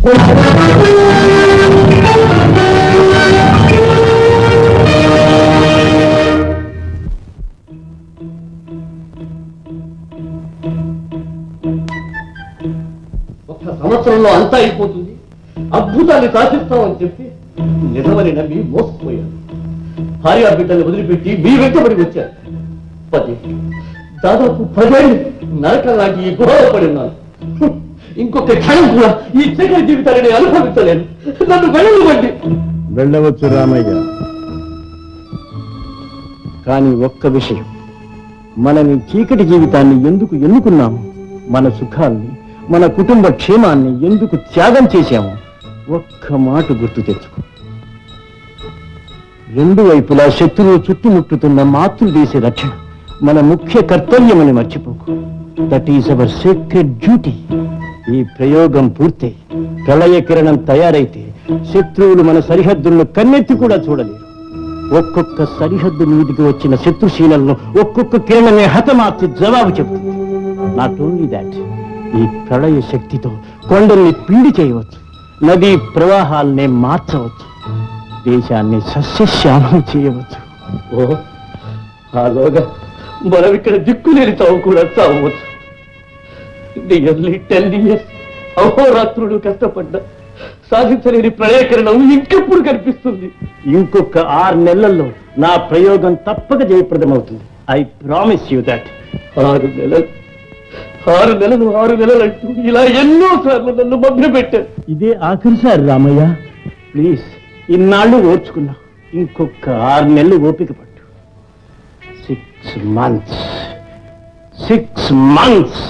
ఒక్క సంవత్సరంలో అంతా అయిపోతుంది అద్భుతాన్ని సాధిస్తామని చెప్పి నిజమని నమ్మి మోసపోయాను భార్య బిడ్డలు వదిలిపెట్టి మీ వెంటబడి వచ్చారు పది దాదాపు పదేళ్ళు నరకలాగి ఈ గుహలో పడి ఉన్నాను హ్మ్. ఇంకొక క్షణం కూడా ఈ చక్ర జీవితాన్ని అనుభవించలేను నన్ను వెళ్ళనివ్వండి వెళ్ళవచ్చు రామయ్య కానీ ఒక్క విషయం మనం ఈ చీకటి జీవితాన్ని ఎందుకు ఎన్నుకున్నాము మన సుఖాన్ని మన కుటుంబ క్షేమాన్ని ఎందుకు త్యాగం చేశాము ఒక్క మాట గుర్తు తెచ్చుకో రెండు వైపులా శత్రువు చుట్టుముట్టుతున్న మాతృదేశ రక్షణ మన ముఖ్య కర్తవ్యమని మర్చిపోకు that is our secret duty ఈ ప్రయోగం పూర్తి ప్రళయ కిరణం తయారైతే శత్రువులు మన సరిహద్దులను కన్నెత్తి కూడా చూడలేరు ఒక్కొక్క సరిహద్దు మీదికి వచ్చిన శత్రుశీలలను ఒక్కొక్క కిరణమే హతమార్చి జవాబు చెబుతుంది నాట్ ఓన్లీ దాట్ ఈ ప్రళయ శక్తితో కొండల్ని పిండి చేయవచ్చు నదీ ప్రవాహాల్ని మార్చవచ్చు దేశాన్ని సస్యశ్యామం చేయవచ్చు ఓ ఆలోగా మనం ఇక్కడ దిక్కులేని చావు కూడా చావవచ్చు నియర్లీ టెన్ ఇయర్స్ అహోరాత్రులు కష్టపడ్డా సాధించలేని ప్రళయకరణం ఇంకెప్పుడు కనిపిస్తుంది ఇంకొక ఆరు నెలల్లో నా ప్రయోగం తప్పక జయప్రదమవుతుంది ఐ ప్రామిస్ యూ దట్ ఆరు నెలలు ఆరు నెలలు ఆరు నెలలు అంటూ ఇలా ఎన్నో సార్లు నన్ను మభ్యపెట్టారు ఇదే ఆఖరిసారి రామయ్య ప్లీజ్ ఇన్నాళ్ళు ఓర్చుకున్నా ఇంకొక ఆరు నెలలు ఓపిక పట్టు సిక్స్ మంత్స్ సిక్స్ మంత్స్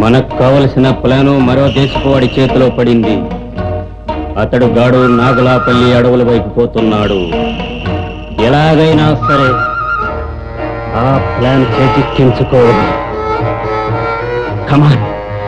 మనకు కావలసిన ప్లాను మరో దేశపు వాడి చేతిలో పడింది అతడు గాడు నాగలాపల్లి అడవుల వైపు పోతున్నాడు ఎలాగైనా సరే ఆ ప్లాన్ చేజిక్కించుకోవాలి కమాన్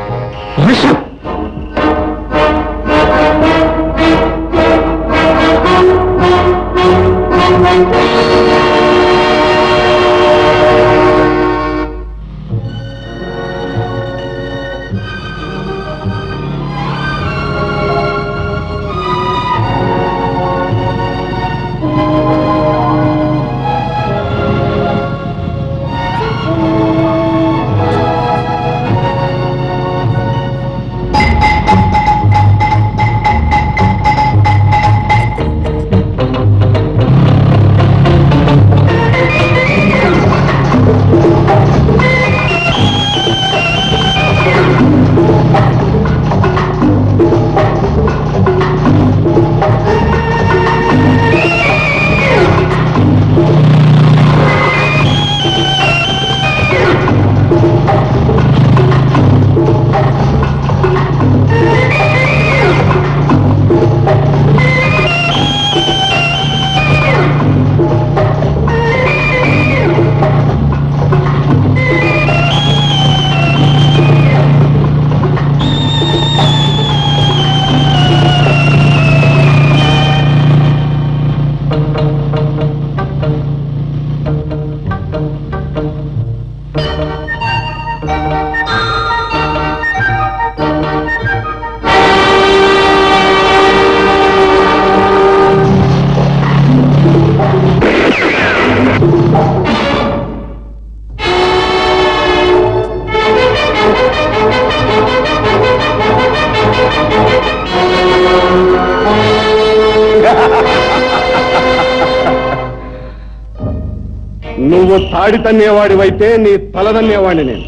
నువ్వు తాడి తన్నేవాడివైతే నీ తల తన్నేవాడిని నేను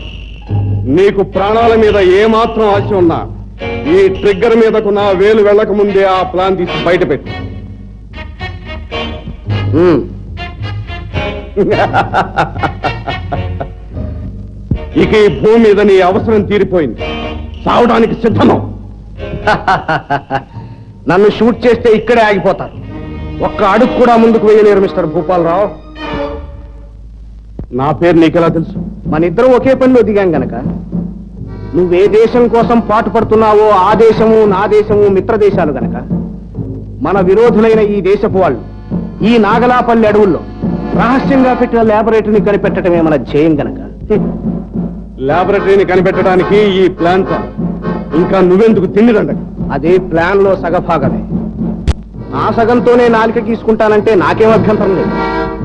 నీకు ప్రాణాల మీద ఏమాత్రం ఆశ ఉన్నా ఈ ట్రిగ్గర్ మీదకు నా వేలు వెళ్ళక ముందే ఆ ప్లాన్ తీసి బయట పెట్టు ఉమ్. ఇక ఈ భూమి మీద నీ అవసరం తీరిపోయింది సావడానికి సిద్ధమం నన్ను షూట్ చేస్తే ఇక్కడే ఆగిపోతారు ఒక్క అడుగు కూడా ముందుకు వేయలేరు మిస్టర్ భూపాలరావు నా పేరు నీకెలా తెలుసు మన ఇద్దరం ఒకే పనిలో దిగాం గనక నువ్వే దేశం కోసం పాటు పడుతున్నావో ఆ దేశము నా దేశము మిత్ర దేశాలు గనక మన విరోధులైన ఈ దేశపు వాళ్ళు ఈ నాగలాపల్లి అడవుల్లో రహస్యంగా పెట్టిన ల్యాబొరేటరీని కనిపెట్టడమే మన ధ్యేయం గనక ల్యాబొరేటరీని కనిపెట్టడానికి ఈ ప్లాన్ చాలు ఇంకా నువ్వెందుకు తిండిదండ అదే ప్లాన్ లో సగభాగమే ఆ సగంతోనే నాలిక గీసుకుంటానంటే నాకేం అభ్యంతరం లేదు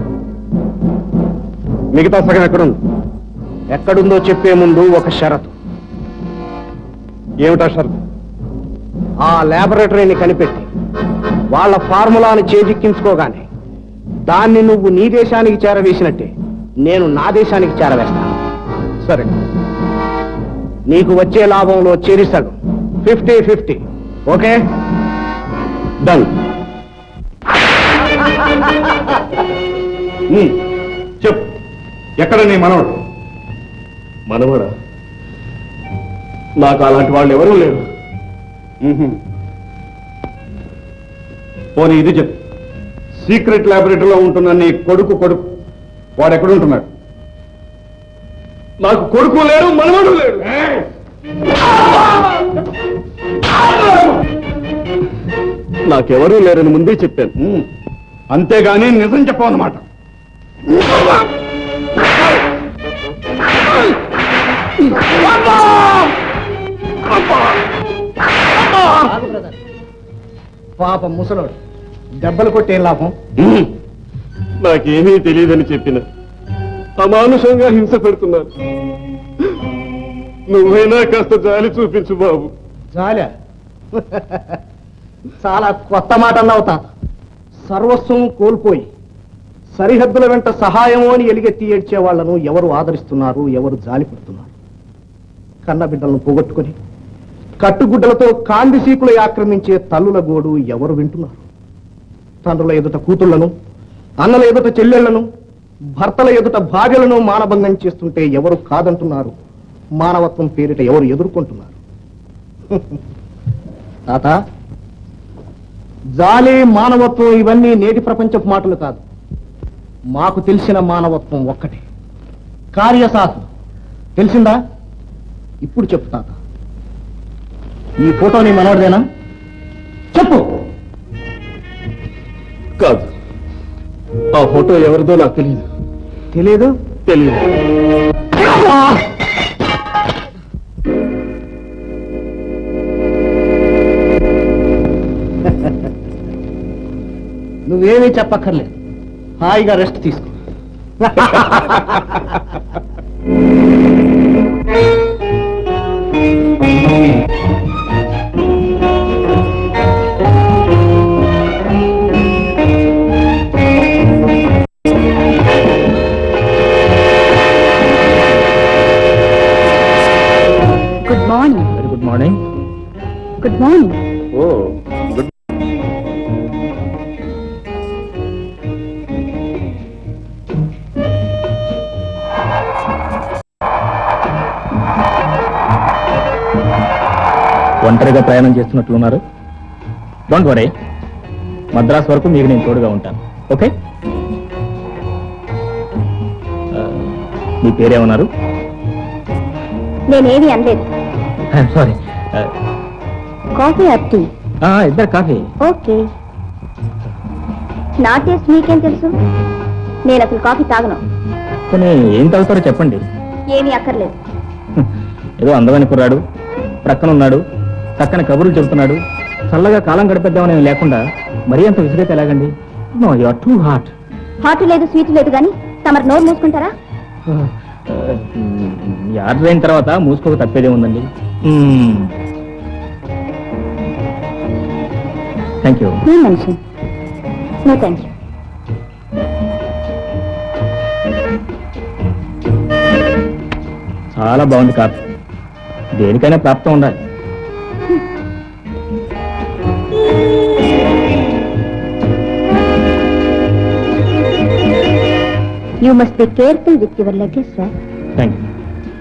మిగతా సగం ఎక్కడుంది ఎక్కడుందో చెప్పే ముందు ఒక షరతు ఏమిటా షరతు ఆ ల్యాబొరేటరీని కనిపెట్టి వాళ్ళ ఫార్ములాని చేజిక్కించుకోగానే దాన్ని నువ్వు నీ దేశానికి చేరవేసినట్టే నేను నా దేశానికి చేరవేస్తాను సరే నీకు వచ్చే లాభంలో చేరి సగం ఫిఫ్టీ ఫిఫ్టీ ఓకే డన్ చెప్పు ఎక్కడ నీ మనవడు మనవడా నాకు అలాంటి వాళ్ళు ఎవరూ లేరు పోనీ ఇది చెప్పు సీక్రెట్ ల్యాబొరేటరీలో ఉంటున్న నీ కొడుకు కొడుకు వాడు ఎక్కడ ఉంటున్నాడు నాకు కొడుకు లేడు మనవడు లేడు నాకెవరూ లేరని ముందే చెప్పాను ఉమ్. అంతేగాని నిజం చెప్పవన్నమాట పాపం ముసలోడు దెబ్బలు కొట్టే లాభం ఉమ్. నాకేమీ తెలియదని చెప్పిన అమానుషంగా హింస పెడుతున్నారు నువ్వైనా కాస్త జాలి చూపించు బాబు చాలే చాలా కొత్త మాట అన్నావు తాత సర్వస్వం కోల్పోయి సరిహద్దుల వెంట సహాయము అని ఎలిగెత్తి ఏడ్చే వాళ్లను ఎవరు ఆదరిస్తున్నారు ఎవరు జాలి పడుతున్నారు కన్న బిడ్డలను పోగొట్టుకుని కట్టుగుడ్డలతో కాంది సీకులు ఆక్రమించే తల్లుల గోడు ఎవరు వింటున్నారు తండ్రుల ఎదుట కూతుళ్లను అన్నల ఎదుట చెల్లెళ్లను భర్తల ఎదుట భార్యలను మానభంగం చేస్తుంటే ఎవరు కాదంటున్నారు మానవత్వం పేరిట ఎవరు ఎదుర్కొంటున్నారు తాత జాలి మానవత్వం ఇవన్నీ నేటి ప్రపంచపు మాటలు కాదు మాకు తెలిసిన మానవత్వం ఒక్కటే కార్యసాధన తెలిసిందా ఇప్పుడు చెప్పు తాత ఈ ఫోటో నీ మనవడిదేనా చెప్పు కాదు ఆ ఫోటో ఎవరిదో నాకు తెలియదు తెలియదు తెలియదు నువ్వేమీ చెప్పక్కర్లేదు హాయిగా రెస్ట్ తీసుకో good morning very good morning good morning oh good ఒంటరిగా ప్రయాణం చేస్తున్నట్లున్నారు డోంట్ వరీ మద్రాస్ వరకు మీకు నేను తోడుగా ఉంటాను ఓకే మీ పేరేమన్నారు నేనేమి అనలేదు సారీ కాఫీ ఆర్ టీ ఇద్దరు కాఫీ ఓకే నా టేస్ట్ మీకేం తెలుసు నేను అసలు కాఫీ తాగను కానీ ఏం తాగుతారో చెప్పండి ఏమీ అక్కర్లేదు ఏదో అందమైన కుర్రాడు ప్రక్కన ఉన్నాడు చక్కని కబుర్లు చెబుతున్నాడు చల్లగా కాలం గడిపేద్దామని లేకుండా మరీ అంత విసిగైతే ఎలాగండి no you are too hot hot లేదు స్వీట్ లేదు కానీ తమరు నోరు మూసుకుంటారా ఆర్డర్ అయిన తర్వాత మూసుకోక తప్పేదే ఉందండి థ్యాంక్ యూ మీ మనిషి నో థ్యాంక్ యూ చాలా బాగుంది కాఫీ దేనికైనా ప్రాప్తం ఉండాలి you must be careful with your legs sir thank you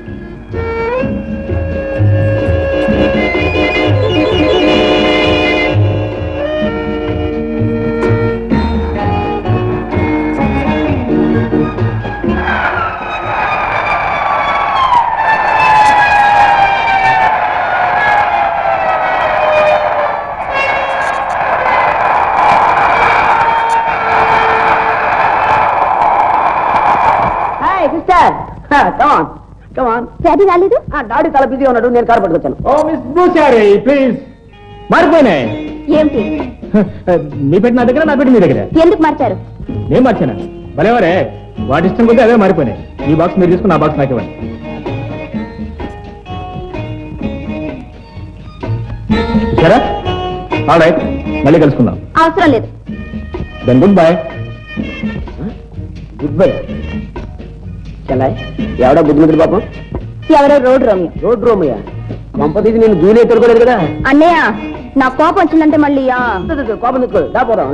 hi sister come on come on daddy రాలేదు డాడీ చాలా బిజీ ఉన్నాడు నేను కారు పట్టుకొచ్చాను ఓ మిస్ భూసారి ప్లీజ్ మారిపోయినాయి ఏమిటి మీ పెట్టి నా దగ్గర నా పెట్టి మీ దగ్గర ఎందుకు మార్చారు నేను మార్చాను భలేవరే వాటి ఇష్టం కొద్దీ అవే మారిపోయినాయి ఈ బాక్స్ మీరు తీసుకుని ఆ బాక్స్ నాకు ఇవ్వండి సరే ఆల్ రైట్ మళ్ళీ కలుసుకుందాం అవసరం లేదు then good boy good bye చెల్లాయ్ ఎవడా బుద్ధిమంతుడు పాపం ఎవరో రోడ్ రోమియో రోడ్ రోమయ్య కొంపతీసి నేను జూలీ ఎత్తుకోలేదు కదా అన్నయ్య నా కోపం వచ్చిందంటే మళ్ళీ ఆ, దు, దు, దు, కోపం తెచ్చుకో దాపోదాం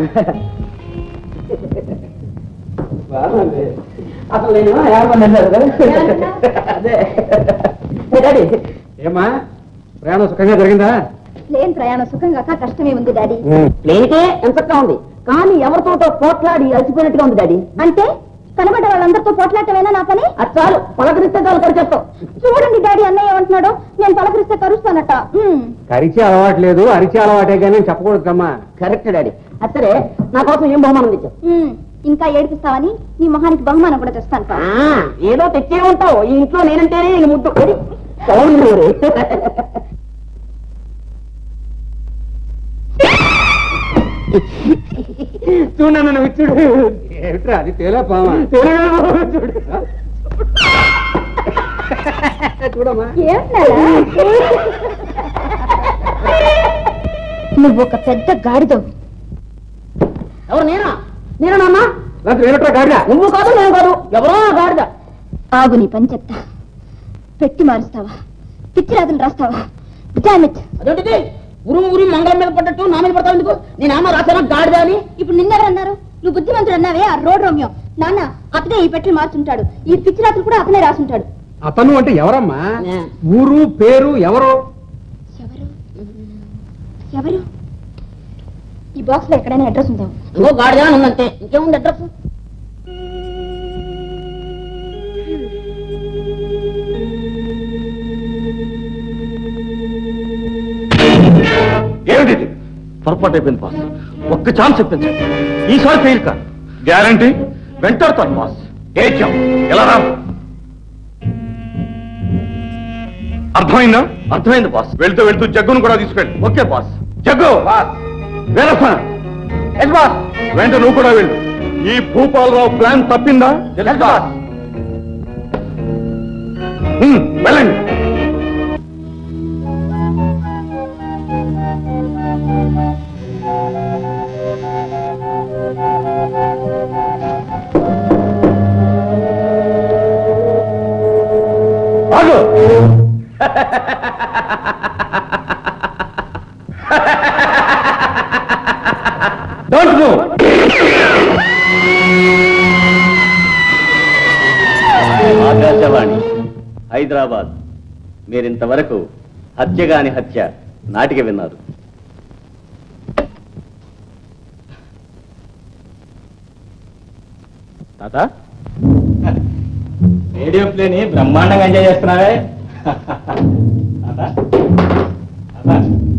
అసలు నేను ఏమన్నా అన్నారు కదా అదే ఏ, డాడీ ఏమా ప్రయాణం సుఖంగా జరిగిందా ప్లేన్ ప్రయాణం సుఖంగా కాక కష్టమే ఉంది డాడీ ప్లేనికే ఎంతగా ఉంది కానీ ఎవరితోటో పోట్లాడి అలసిపోయినట్టుగా ఉంది డాడీ అంటే కనబడ్డ వాళ్ళందరితో పోట్లాడటమేనా నా పని అది చాలు పలకరిస్తే చాలు కరిచేస్తాం చూడండి డాడీ అన్నయ్య ఏమంటున్నాడో నేను పలకరిస్తే కరుస్తానట ఉమ్. కరిచే అలవాటు లేదు అరిచే అలవాటే కానీ చెప్పకూడదు కమ్మా కరెక్ట్ డాడీ అది సరే నా కోసం ఏం బహుమానం తెచ్చావు ఉమ్. ఇంకా ఏడిపిస్తావని నీ మొహానికి బహుమానం కూడా తెస్తాను పా. ఆ, ఏదో తెచ్చే ఉంటావు ఈ ఇంట్లో నేనంటేనే నీకు ముద్దు అవును మరి. చూడు నన్ను చూడు ఏమిట్రా అది తేలా పామా చూడు చూడమ్మా ఏంటన్నాడా? నువ్వు ఒక పెద్ద గాడిదవు ఎవరు నేనా నేనా నాన్న రాత్రి ఏమిట్రా గాడిద నువ్వు కాదు నేను కాదు ఎవరో ఆ గాడిద ఆగు నీ పని చెప్తా పెట్టి మారుస్తావా పిచ్చి రాతలు రాస్తావా డామిట్ అదేంటిది ఉరుము ఉరి మంగళం మీద పడ్డట్టు నా మీద పడతావు ఎందుకు నేను ఏమన్నా రాసానా గాడిద అని ఇప్పుడు నిన్నెవరన్నారు నువ్వు బుద్ధిమంతుడు అన్నావే ఆ రోడ్ రోమియో నాన్న అతనే ఈ పెట్టి మార్చుంటాడు ఈ పిచ్చి రాత్రులు కూడా అతనే రాసుంటాడు అతను అంటే ఎవరమ్మా ఆ. ఊరు పేరు ఎవరు ఎవరు ఎవరు ఈ బాక్స్ లో ఎక్కడైనా అడ్రస్ ఉందా ఇంకో గాడిదా ఉందంతే ఇంకేముంది అడ్రస్ ఏమిటి పొరపాటు అయిపోయింది బాస్ ఒక్క ఛాన్స్ ఇప్పించండి ఈసారి ఫెయిల్ కాదు గ్యారంటీ వెంటాడుతాను బాస్ ఏడ్చాం ఎలా రా అర్థమైందా అర్థమైంది బాస్ వెళ్తూ వెళ్తూ జగ్గును కూడా తీసుకెళ్ళి okay boss Jaggu boss Veerappan yes boss వెంట నువ్వు కూడా వెళ్ళు ఈ భూపాలరావు ప్లాన్ తప్పిందా బాస్ హ్మ్, వెళ్ళండి ఆగు డోంట్ మూవ్ ఆకాశవాణి హైదరాబాద్ మీరింతవరకు హత్యగాని హత్య నాటిక విన్నారు తాత రేడియో ప్లేని బ్రహ్మాండంగా ఎంజాయ్ చేస్తున్నావే తాత తాత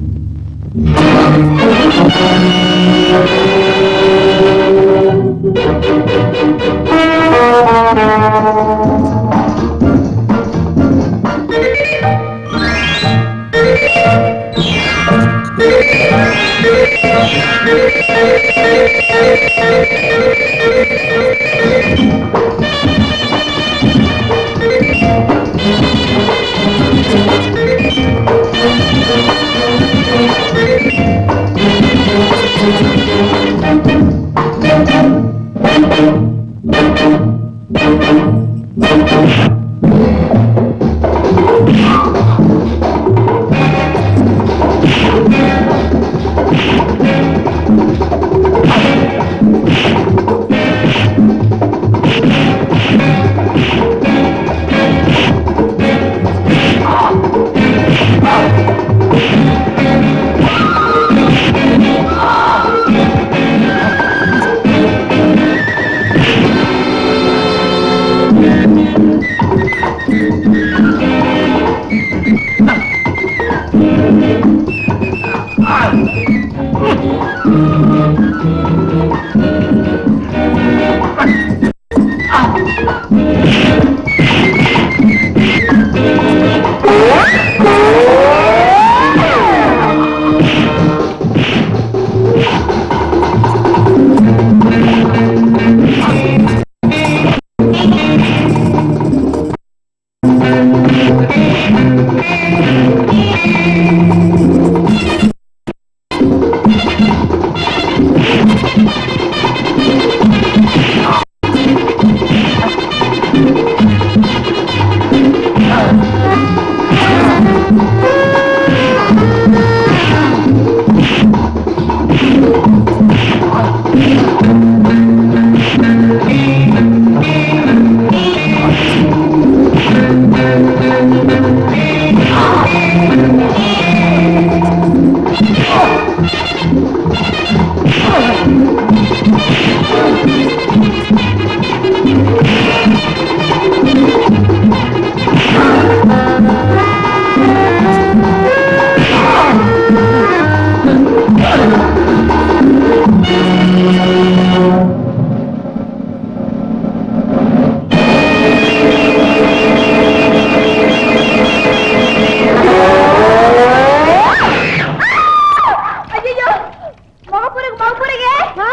అయ్యో మగపురుగు మగపురుగే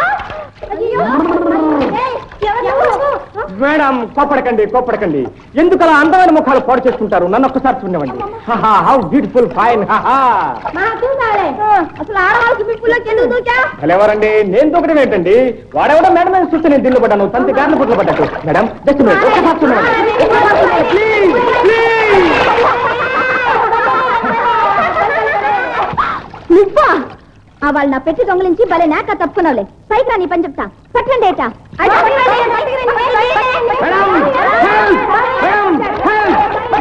అయ్యో మేడం కోపడకండి కోపడకండి ఎందుకు అలా అందమైన ముఖాలు పాడు చేసుకుంటారు నన్ను ఒక్కసారి చూడవండి హౌ బ్యూటిఫుల్ ఫైన్ అసలు ఆడవాళ్ళకి మిప్పుల్లోకి ఎందుకు దూకా ఎవరండి నేను దూకడం ఏంటండి వాడెవడో మేడం మీద చూస్తే నేను దిల్లు పడ్డాను తంతి గారిని పుట్లు పడ్డట్టు మేడం జస్ట్ మినిట్ ఒక్కసారి చూడండి నువ్వా ఆ వాళ్ళు నా పెట్టి దొంగలించి భలే నాక తప్పుకున్నావులే పైకి రా నీ పని చెప్తా పట్టండి ఏటా మేడం, help, help, help.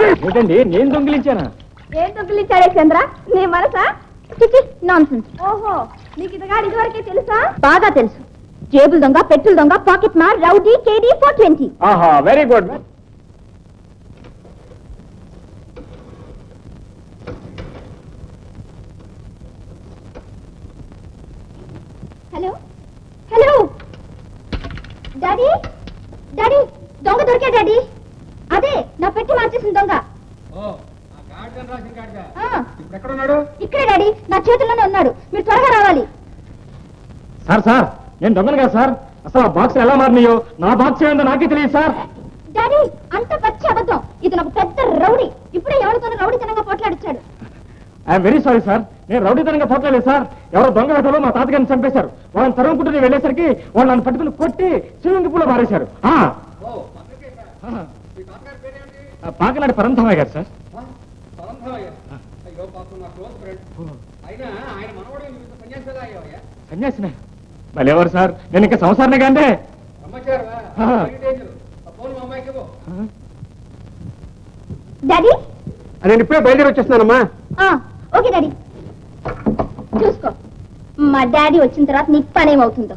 ఏంటండి నేను దొంగిలించానా ఏం దొంగిలించాడే చంద్ర నీ మనసా చిచి నాన్సెన్స్ ఓహో నీకు ఇదిగా ఇదివరకే తెలుసా బాగా తెలుసు జేబుల్ దొంగ పెట్రోల్ దొంగ పాకెట్ మార్ రౌడీ కేడీ ఫోర్ ట్వంటీ ఆహా very good hello hello daddy daddy దొంగ దొరికా డాడీ అదే నా పెట్టి మార్చేసిన దొంగ ఆ, ఇక్కడే డాడీ నా చేతుల్లోనే ఉన్నాడు మీరు త్వరగా రావాలి సార్ సార్ నేను దొంగను కదా సార్ అసలు ఆ బాక్స్ ఎలా మారినాయో నా బాక్స్ ఏందో నాకే తెలియదు సార్ డాడీ అంత పచ్చి అబద్ధం ఇది నాకు పెద్ద రౌడీ ఇప్పుడే ఎవరితోనూ రౌడీతనంగా పోట్లాడిచ్చాడు ఐఎమ్ వెరీ సారీ సార్ నేను రౌడీతనంగా పోట్లేదు సార్ ఎవరో దొంగ వేటలో మా తాతగారిని చంపేశారు వాళ్ళని తరుముకుంటూ నేను వెళ్ళేసరికి వాళ్ళు నన్ను పట్టుకుని కొట్టి స్విమ్మింగ్ పూల్ లో మారేశారు ఆ. ఆ. ఆ, పాకనాడు పరంధామయ్య గారు సార్ సన్యాసిన మళ్ళీ ఎవరు సార్ నేను ఇంకా సంసారనే కంటే డాడీ నేను ఇప్పుడే బయలుదేరి వచ్చేస్తున్నానమ్మా ఆ, ఓకే డాడీ చూసుకో మా డాడీ వచ్చిన తర్వాత నీకు పని ఏమవుతుందో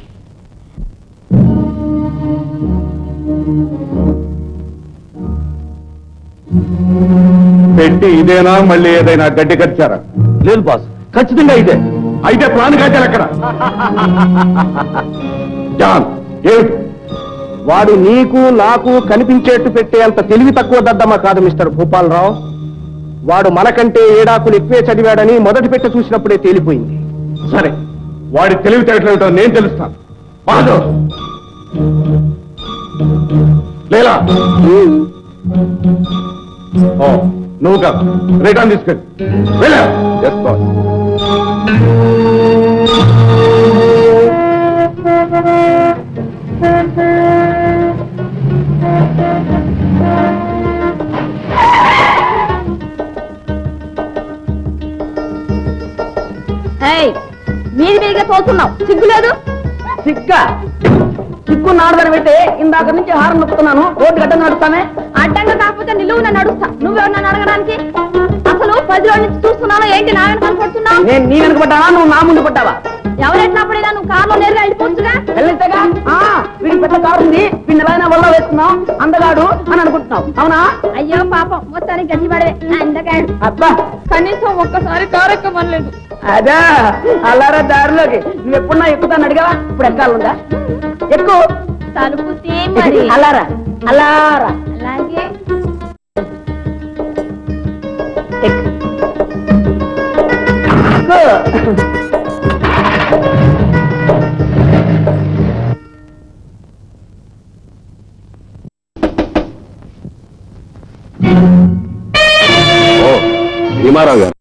పెట్టి ఇదేనా మళ్ళీ ఏదైనా గడ్డి కచ్చారా లేదు బాస్ ఖచ్చితంగా ఇదే అయితే ప్లాన్ కట్టారు అక్కడ జాన్ ఏమిటి వాడు నీకు నాకు కనిపించేట్టు పెట్టే అంత తెలివి తక్కువ దద్దమ్మ కాదు మిస్టర్ భూపాలరావు వాడు మనకంటే ఏడాకులు ఎక్కువే చదివాడని మొదటి పెట్ట చూసినప్పుడే తేలిపోయింది సరే వాడి తెలివితేటలేమిటో నేను తెలుస్తాను బాదు లేలా ఓ నువ్వు కాదు రిటర్న్ తీసుకెళ్ళి వెళ్ళా ఎస్ బాస్ మీది మీదిగా తోలుతున్నావు సిగ్గులేదు సిగ్గా సిగ్గు నాడదని పెడితే ఇందాక నుంచి హారం నొక్కుతున్నాను రోడ్డు గడ్డ నడుస్తానే అడ్డంగా కాకపోతే నిలువున నడుస్తా నువ్వెవరు నన్ను అడగడానికి అసలు పది రోజుల నుంచి చూస్తున్నాను ఏంటి నా వెనకాల పడుతున్నావు నేను నీ వెనక పడ్డావా నువ్వు నా ముందు పడ్డావా ఎవరెట్టినప్పుడైనా నువ్వు కారులో నేరుగా వెళ్ళిపోవచ్చుగా వెళ్ళితేగా ఆ వీడి పెద్ద కారు ఉంది వీడిని ఎలా వల్ల వేసుకున్నాం అందగాడు అని అనుకుంటున్నావు అవునా అయ్యో పాపం మొత్తానికి గట్టి పడవే అందగాడు అబ్బా కనీసం ఒక్కసారి కారు ఎక్కమనలేదు అదా అలారా దారిలోకి నువ్వు ఎప్పుడున్నా ఎక్కుతాను అడిగావా ఇప్పుడు ఎక్కాలందా ఎక్కు తలుపు తీ మరి అలారా అలారా అలాగే ఎక్కు ఓ భీమారావు గారు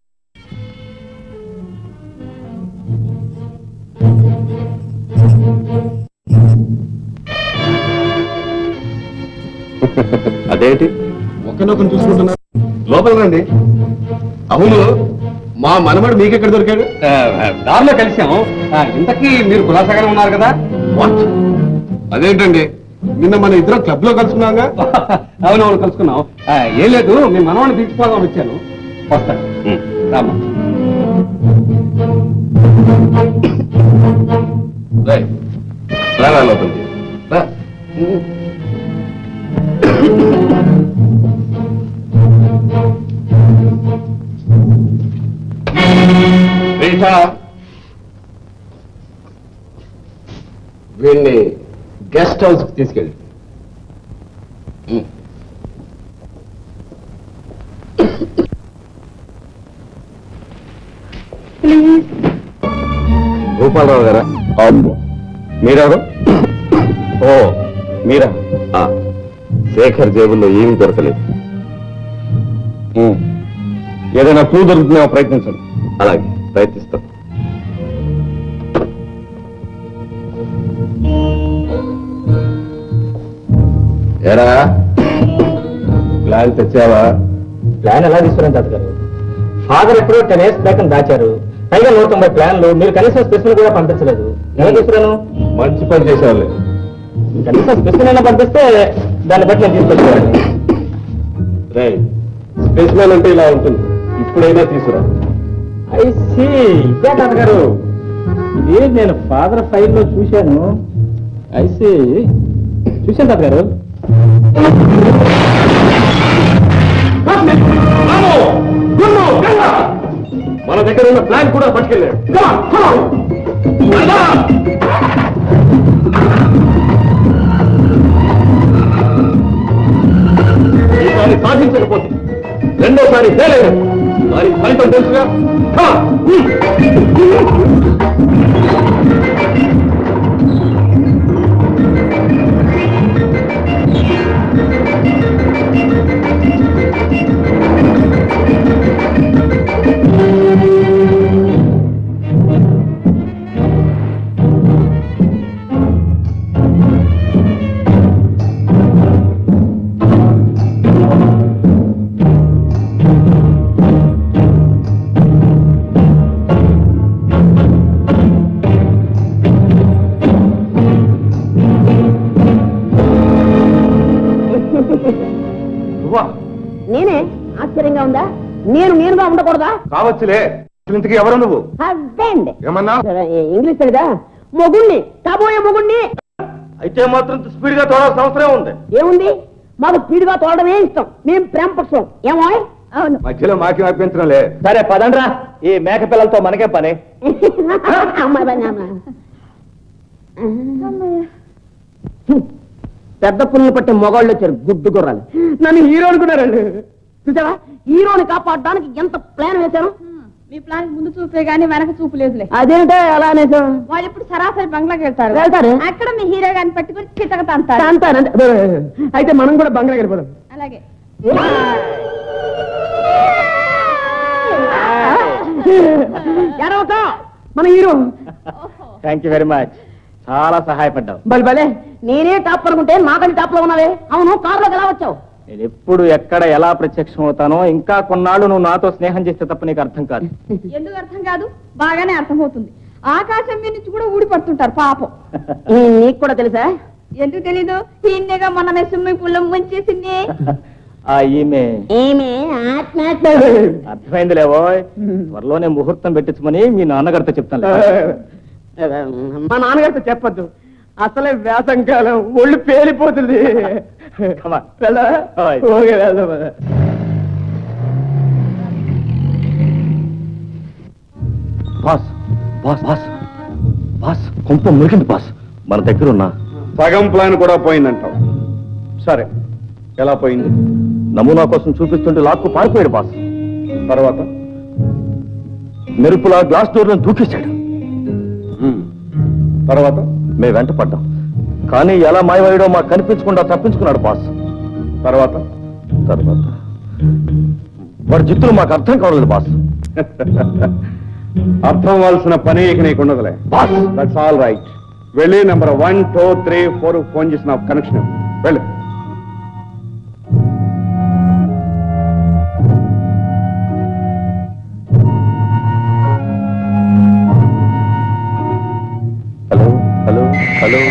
అదేంటి ఒకరినొకరు చూసుకుంటున్నారు లోపల రండి అవును మా మనమడు మీకెక్కడ దొరికాడు దారిలో కలిసాము ఇంతకీ మీరు కులాసగానే ఉన్నారు కదా అదేంటండి నిన్న మన ఇద్దరం క్లబ్ లో కలుసుకున్నాగా అవునవును కలుసుకున్నాం ఏం లేదు మీ మనవాడిని తీర్చిపోదామని వచ్చాను వస్తాను రామా రా లోపలికి రా రీటా వీడిని గెస్ట్ హౌస్ తీసుకెళ్ళి భూపాలరావు గారా అమ్మో మీరెవరు ఓ మీరా ఆ, శేఖర్ జేబుల్లో ఏమీ దొరకలేదు ఉమ్. ఏదైనా క్లూ దొరుకుతుందేమో ప్రయత్నించండి అలాగే ప్రయత్నిస్తాం ఎరా ప్లాన్ తెచ్చావా ప్లాన్ ఎలా తీసుకున్నాను తాతగారు ఫాదర్ ఎప్పుడో టెన్ ఇయర్స్ బ్యాక్ దాచారు పైగా నూట తొంభై ప్లాన్లు మీరు కనీసం స్పెషల్ కూడా పంపించలేదు ఎలా తీసుకురాను మంచి పని చేసేవాళ్ళే కనీసం స్పెషల్ అయినా పంపిస్తే దాన్ని బట్టి నేను తీసుకొచ్చేవాడిని రే స్పెసిమెన్ అంటే ఇలా ఉంటుంది ఇప్పుడైనా తీసుకురా ఐ సీ ఇదే తాతగారు ఇది నేను ఫాదర్ ఫైల్లో చూశాను ఐ సీ చూశాను తాతగారు మన దగ్గర ఉన్న ప్లాన్ కూడా పట్టుకెళ్ళాడు ఈసారి సాధించకపోతే రెండోసారి ఫెయిల్ అయ్యాడు దానికి ఫలితం తెలుసుగా Come on. నువ్వా నేనే ఆశ్చర్యంగా ఉందా నేను నేనుగా ఉండకూడదా కావచ్చులే ఇంతకి ఎవరు నువ్వు హస్బెండ్ ఏమన్నా ఇంగ్లీష్ తెలీదా మొగుణ్ణి కాబోయే మొగుణ్ణి అయితే మాత్రం స్పీడ్ గా తోడాల్సిన అవసరం ఉంది ఏముంది మాకు స్పీడ్గా తోడడమే ఇష్టం మేం ప్రేమ పక్షం ఏమో అవును మధ్యలో మాకి అభ్యంతరంలే సరే పదండ్రా ఈ మేక పిల్లలతో మనకే పని అమ్మాయి పని, అమ్మాయి. పెద్ద పుల్లు పట్టే మొగాళ్ళు వచ్చారు గుడ్డు గుర్రాలు నన్ను హీరో అనుకున్నారండి చూసావా హీరోని కాపాడడానికి ఎంత ప్లాన్ వేశాను మీ ప్లాన్ ముందు చూపే గానీ వెనక చూపు లేదులే అదేంటే అలా అనేసాం వాళ్ళు ఇప్పుడు సరాసరి బంగ్లాకి వెళ్తారు వెళ్తారు. అక్కడ మీ హీరో గారిని పట్టుకుని చితక అంటారు అంటానంటే అయితే మనం కూడా బంగ్లా వెళ్ళిపోదాం అలాగే ఎడవక మన hero thank you very much చాలా సహాయపడ్డావు బలి బలే నేనే టాప్ అనుకుంటే నాకంటే టాప్ లో ఉన్నావే అవును కారులోకి ఎలా వచ్చావు నేను ఎప్పుడు ఎక్కడ ఎలా ప్రత్యక్షం అవుతానో ఇంకా కొన్నాళ్ళు నువ్వు నాతో స్నేహం చేస్తే తప్ప నీకు అర్థం కాదు ఎందుకు అర్థం కాదు బాగానే అర్థమవుతుంది ఆకాశం మీద నుంచి కూడా ఊడిపడుతుంటారు పాపం ఈ నీకు కూడా తెలుసా ఎందుకు తెలీదు ఈయనగా మొన్న స్విమ్మింగ్ పూల్ లో ముంచేసింది ఆ ఈమె ఏమి ఆత్మహత్య అర్థమైంది లేవో త్వరలోనే ముహూర్తం పెట్టించమని మీ నాన్నగారితో చెప్తాను మా నాన్నగారితో చెప్పొద్దు అసలే వేసంకాలం ఒళ్ళు పేలిపోతుంది Come on. వెళ్దామా? Alright. ఓకే వెళ్దాం బాస్ బాస్ బాస్ బాస్ కొంప మురిగింది బాస్ మన దగ్గర ఉన్న సగం ప్లాన్ కూడా పోయిందంటావు సరే ఎలా పోయింది నమూనా కోసం చూపిస్తుంటే లాక్కు పారిపోయాడు బాస్ తర్వాత మెరుపులా గ్లాస్ డోర్ దూకేశాడు ఉమ్. తర్వాత మేము వెంట పడ్డాం కానీ ఎలా మాయమయ్యాడో మాకు కనిపించకుండా తప్పించుకున్నాడు బాస్ తర్వాత తర్వాత వాడి జిత్తులు మాకు అర్థం కావలేదు బాస్ అర్థం అవ్వాల్సిన పని ఇక నీకు ఉండదులే బాస్ దట్స్ ఆల్ రైట్ వెళ్ళి number one two three four phone చేసిన కనెక్షన్ ఇవ్వు. వెళ్ళు hello hello hello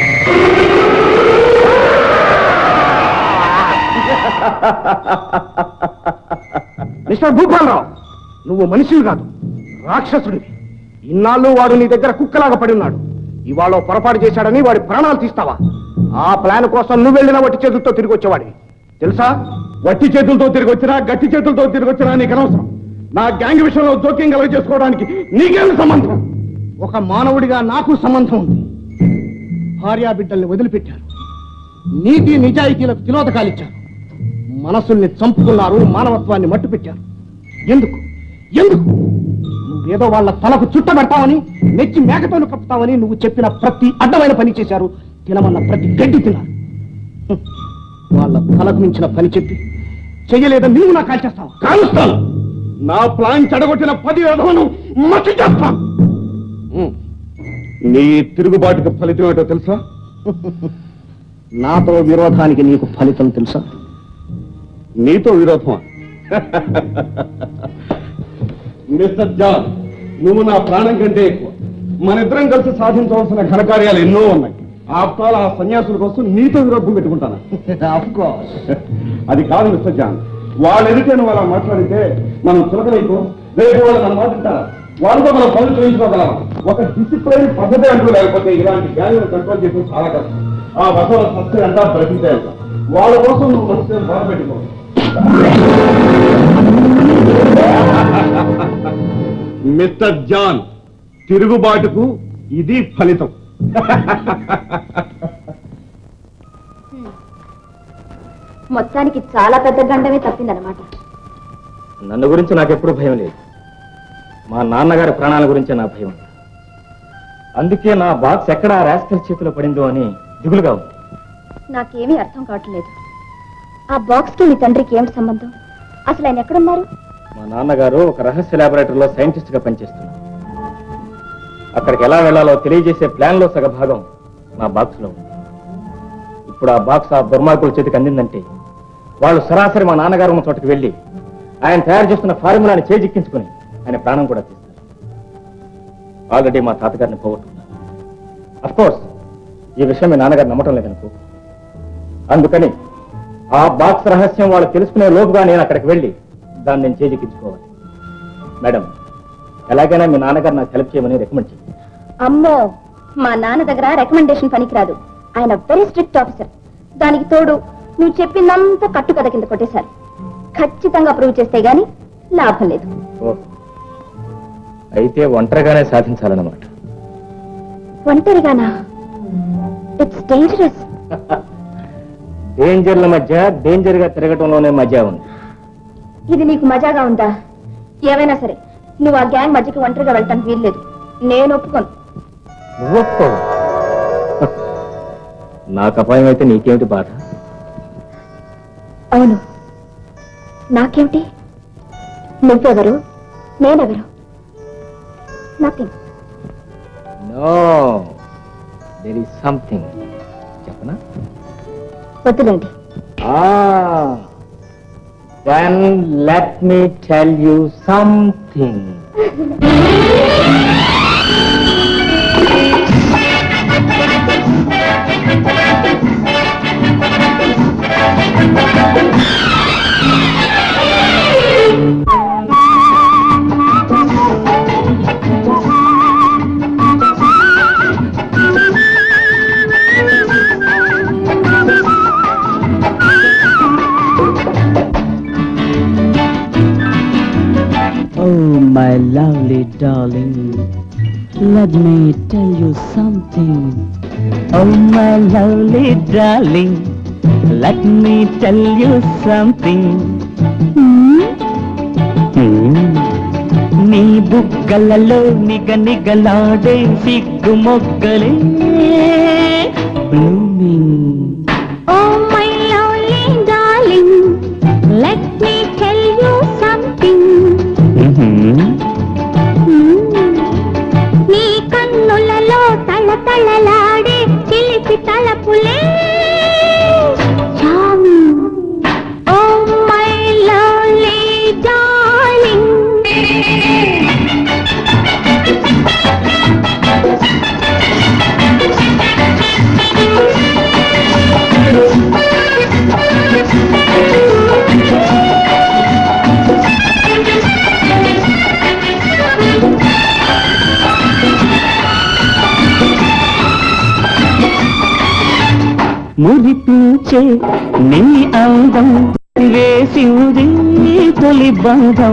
mister Bhupala Rao నువ్వు మనిషివి కాదు రాక్షసుడివి ఇన్నాళ్ళు వాడు నీ దగ్గర కుక్కలాగా పడి ఉన్నాడు ఇవాళ ఓ పొరపాటు చేశాడని వాడి ప్రాణాలు తీస్తావా ఆ ప్లాన్ కోసం నువ్వు వెళ్ళిన వట్టి చేతులతో తిరిగి వచ్చేవాడివి తెలుసా వట్టి చేతులతో తిరిగి వచ్చినా గట్టి చేతులతో తిరిగి వచ్చినా నీకు అనవసరం నా గ్యాంగ్ విషయంలో జోక్యం కలుగ చేసుకోవడానికి నీకేమి సంబంధం ఒక మానవుడిగా నాకు సంబంధం ఉంది భార్యా బిడ్డల్ని వదిలిపెట్టారు నీతి నిజాయితీలకు తిలోదకాలిచ్చారు మనసుల్ని చంపుకున్నారు మానవత్వాన్ని మట్టుపెట్టారు ఎందుకు ఎందుకు నువ్వేదో వాళ్ళ తలకు చుట్టబెడతావని నెచ్చి మేకతోలు కప్పుతావని నువ్వు చెప్పిన ప్రతి అడ్డమైన పని చేశారు తినమన్న ప్రతి గడ్డి తిన్నారు హ్మ్. వాళ్ళ తలకు మించిన పని చెప్పి చెయ్యలేదని నువ్వు నా కాల్చేస్తావా కాలుస్తాను నా ప్లాన్ చెడగొట్టిన పది విధవను మట్టి చేస్తాను ఉమ్. నీ తిరుగుబాటుకు ఫలితం ఏంటో తెలుసా నాతో విరోధానికి నీకు ఫలితం తెలుసా నీతో విరోధమా మిస్టర్ జాన్ నువ్వు నా ప్రాణం కంటే ఎక్కువ మన ఇద్దరం కలిసి సాధించవలసిన ఘనకార్యాలు ఎన్నో ఉన్నాయి ఆఫ్టర్ ఆ సన్యాసుల కోసం నీతో విరోధం పెట్టుకుంటాను ఆఫ్ కోర్స్ అది కాదు మిస్టర్ జాన్ వాళ్ళ ఎదుటే నువ్వు అలా మాట్లాడితే మనం చులకలైపో రేపు వాళ్ళు మన మాట వింటారా వాళ్ళతో మనం పనులు చేయించుకోగలం ఒక డిసిప్లైన్ పద్ధతి అంటూ లేకపోతే ఇలాంటి గ్యాంగ్లను కంట్రోల్ చేయడం చాలా కష్టం ఆ వసల సంస్థ అంతా బ్రతికేయాలి వాళ్ళ కోసం నువ్వు మనసు బాధ పెట్టుకో మిస్టర్ జాన్ తిరుగుబాటుకు ఇది ఫలితం మొత్తానికి చాలా పెద్ద గండమే తప్పిందనమాట నన్ను గురించి నాకెప్పుడు భయం లేదు మా నాన్నగారి ప్రాణాల గురించే నా భయం అందుకే నా బాక్స్ ఎక్కడ రాస్కల్ చేతిలో పడిందో అని దిగులుగా ఉంది నాకేమీ అర్థం కావట్లేదు ఆ బాక్స్ కి మీ తండ్రికి ఏమిటి సంబంధం అసలు ఆయన ఎక్కడున్నారు మా నాన్నగారు ఒక రహస్య ల్యాబొరేటరీలో సైంటిస్ట్ గా పనిచేస్తున్నారు అక్కడికి ఎలా వెళ్ళాలో తెలియజేసే ప్లాన్ లో సగ భాగం నా బాక్స్ లో ఉంది ఇప్పుడు ఆ బాక్స్ ఆ దుర్మార్గుల చేతికి అందిందంటే వాళ్ళు సరాసరి మా నాన్నగారు ఉన్న చోటకి వెళ్ళి ఆయన తయారు చేస్తున్న ఫార్ములాని చేజిక్కించుకుని ఆయన ప్రాణం కూడా తీస్తారు ఆల్రెడీ మా తాతగారిని పోగొట్టుకున్నారు అఫ్ కోర్స్ ఈ విషయం మీ నాన్నగారు నమ్మటం లేదనుకో అందుకని ఆ బాక్స్ రహస్యం వాళ్ళు తెలుసుకునే లోపుగా నేను అక్కడికి వెళ్ళి దాన్ని నేను చేజిక్కించుకోవాలి మేడం ఎలాగైనా మీ నాన్నగారు నాకు హెల్ప్ చేయమని రికమెండ్ చేయండి అమ్మో మా నాన్న దగ్గర రికమెండేషన్ పనికిరాదు ఆయన వెరీ స్ట్రిక్ట్ ఆఫీసర్ దానికి తోడు నువ్వు చెప్పిందంతా కట్టు కథ కింద కొట్టేశారు ఖచ్చితంగా ప్రూవ్ చేస్తే గాని లాభం లేదు ఓ అయితే ఒంటరిగానే సాధించాలన్నమాట ఒంటరిగానా ఇట్స్ డేంజరస్ డేంజర్ల మధ్య డేంజర్ గా తిరగటంలోనే మజా ఉంది ఇది నీకు మజాగా ఉందా ఏమైనా సరే నువ్వు ఆ గ్యాంగ్ మధ్యకి ఒంటరిగా వెళ్ళటానికి వీల్లేదు నేను ఒప్పుకోను నువ్వు ఒప్పుకోవు. నాకు అపాయం అయితే నీకేమిటి బాధ అవును నాకేమిటి నువ్వెవరు నేనెవరు nothing no there is something చెప్పనా వద్దులేండి then let me tell you something Oh, my lovely darling, let me tell you something. Oh, my lovely darling, let me tell you something. Hmm. నీ బుగ్గలలో నిగ నిగలాడే సిగ్గు మొగ్గలే blooming Oh, my lovely darling, let me tell you something. నీ కన్నులలో తళతళలాడే చిలిపి తలపులే Charming. Oh, my lovely darling. మురిపించే నీ అందం వేసింది తొలి బంధం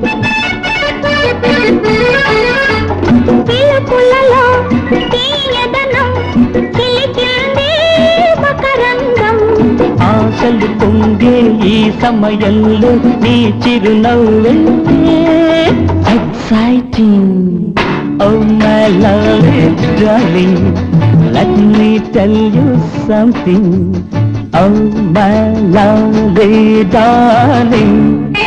పిలుపులలో తీయదనం చిలికింది మకరంగం ఆశలు పొంగే ఈ సమయంలో నీ చిరునవ్వే exciting oh my love darling let me tell you something oh my love darling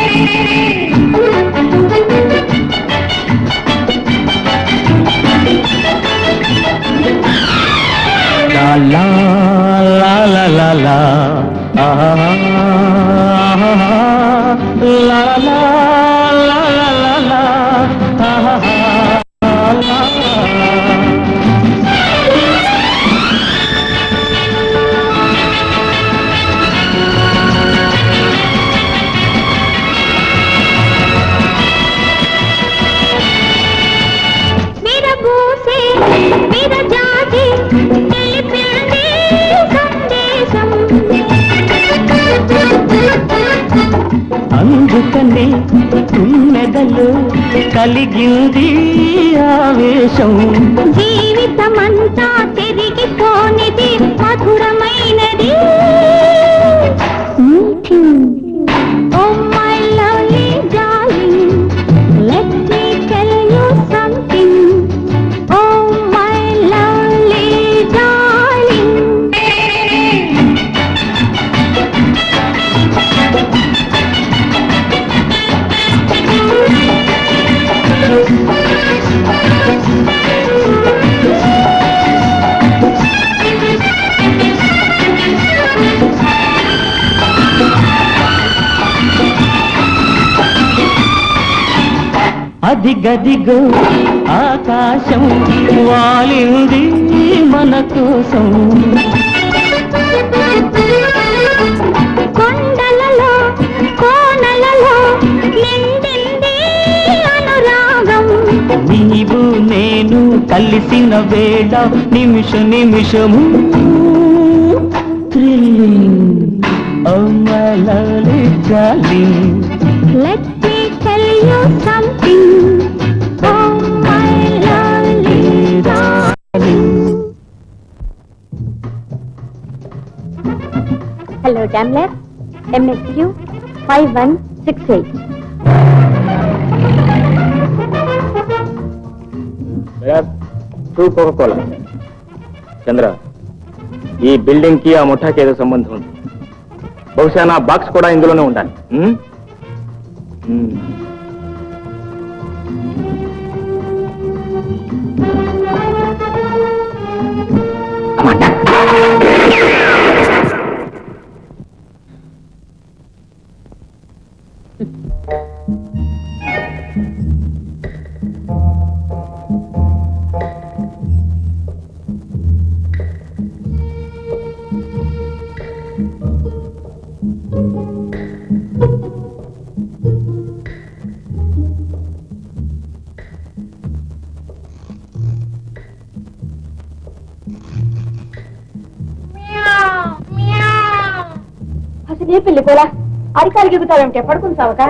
La la la la la la ah, la la la la la la ah, la. నాలో కలిగింది ఆవేశం జీవితమంతా తిరిగిపోనిది మధురమైనది Oh my lovely darling, let me tell you something. Oh my lovely darling. అది గదిగో ఆకాశం వాలింది మన కోసం కొండలలో కోనలలో నిండింది అనురాగం నీవు నేను కలిసిన వేళ నిమిష నిమిషము thrilling oh my lovely darling Let me tell you something. Oh my lovely darling. Hello డామ్లర్ MSQ five one six eight two coca cola Chandra ఈ బిల్డింగ్ కి ఆ ముఠాకి ఏదో సంబంధం ఉంది బహుశా నా బాక్స్ కూడా ఇందులోనే ఉండాలి ఉమ్? ఉమ్. అసలు ఏ పిల్లి పోలా అరికాలు గిగుతావేమిటి పడుకుని సావక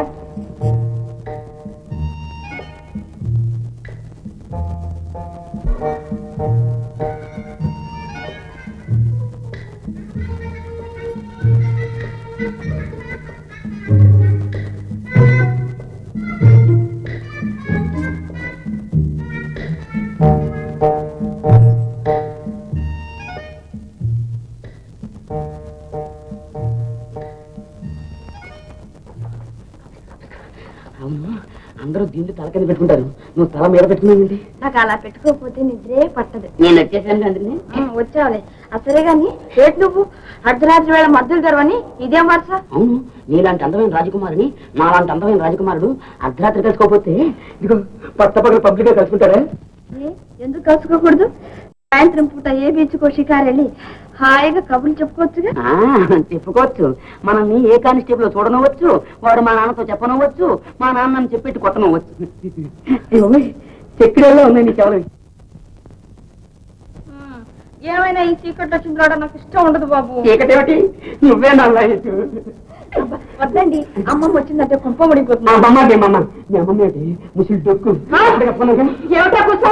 అవును అందరూ దీన్ని తల కింద పెట్టుకుంటారు నువ్వు తల మీద పెట్టుకున్నావేంటి నాకు అలా పెట్టుకోకపోతే నిద్రే పట్టదు నేను వచ్చేసాను అందుకని వచ్చావులే అసలే గాని రేట్ నువ్వు అర్ధరాత్రి వేళ మద్దులు తెరవని ఇదేం వరుస అవును నీలాంటి అందమైన రాజకుమారుని మాలాంటి అందమైన రాజకుమారుడు అర్ధరాత్రి కలుసుకోకపోతే ఇదిగో పట్ట పగలు పబ్లిక్ గా కలుసుకుంటారా ఏ, ఎందుకు కలుసుకోకూడదు సాయంత్రం పూట ఏ బీచ్కో షికారు వెళ్ళి హాయిగా కబుర్లు చెప్పుకోవచ్చుగా ఆ, చెప్పుకోవచ్చు మనల్ని ఏ కానిస్టేబుల్ చూడనవచ్చు వాడు మా నాన్నతో చెప్పనవచ్చు మా నాన్నని చెప్పెట్టి కొట్టనవచ్చు చక్కెరలో ఉన్నాయి నీ చెవులు ఏమైనా ఈ చీకట్లో వచ్చింది రావడం నాకు ఇష్టం ఉండదు బాబు చీకటేమిటి నువ్వే నా లైట్ వద్దండి అమ్మమ్మ వచ్చిందంటే కుంప మా ముడిపోతుంది అమ్మ మీ అమ్మ మీ అమ్మ ఏంటి ముసిలి డొక్కు అక్కడ చెప్పనుగా. ఏమిటా కూర్చో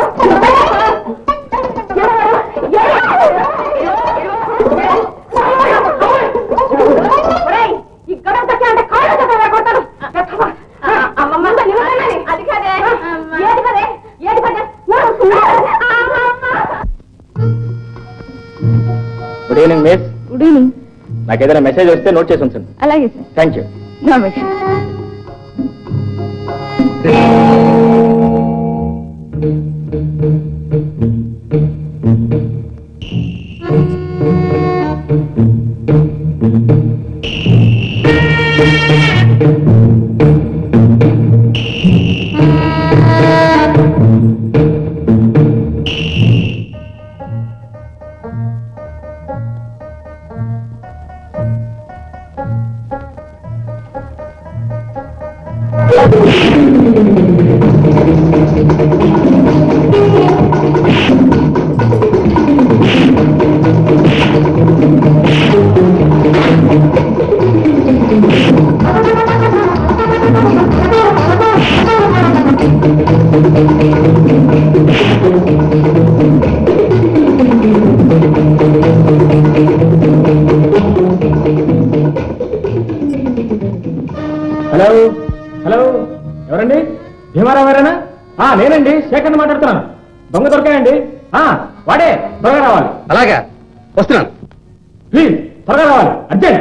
ఈ గొడవ తక్కువ అంటే కాళ్ళు చేత కొడతాను అమ్మమ్మ అది కాదే ఏది కదే ఏది కదే good evening miss good evening నాకు ఏదైనా మెసేజ్ వస్తే నోట్ చేసి ఉంచండి అలాగే సార్ థ్యాంక్ యూ నమస్తే Thank you. ఆ నేనండి శేఖర్ మాట్లాడుతున్నాను దొంగ దొరికాయండి ఆ వాడే త్వరగా రావాలి అలాగా వస్తున్నాను ప్లీజ్ త్వరగా రావాలి అర్జెంట్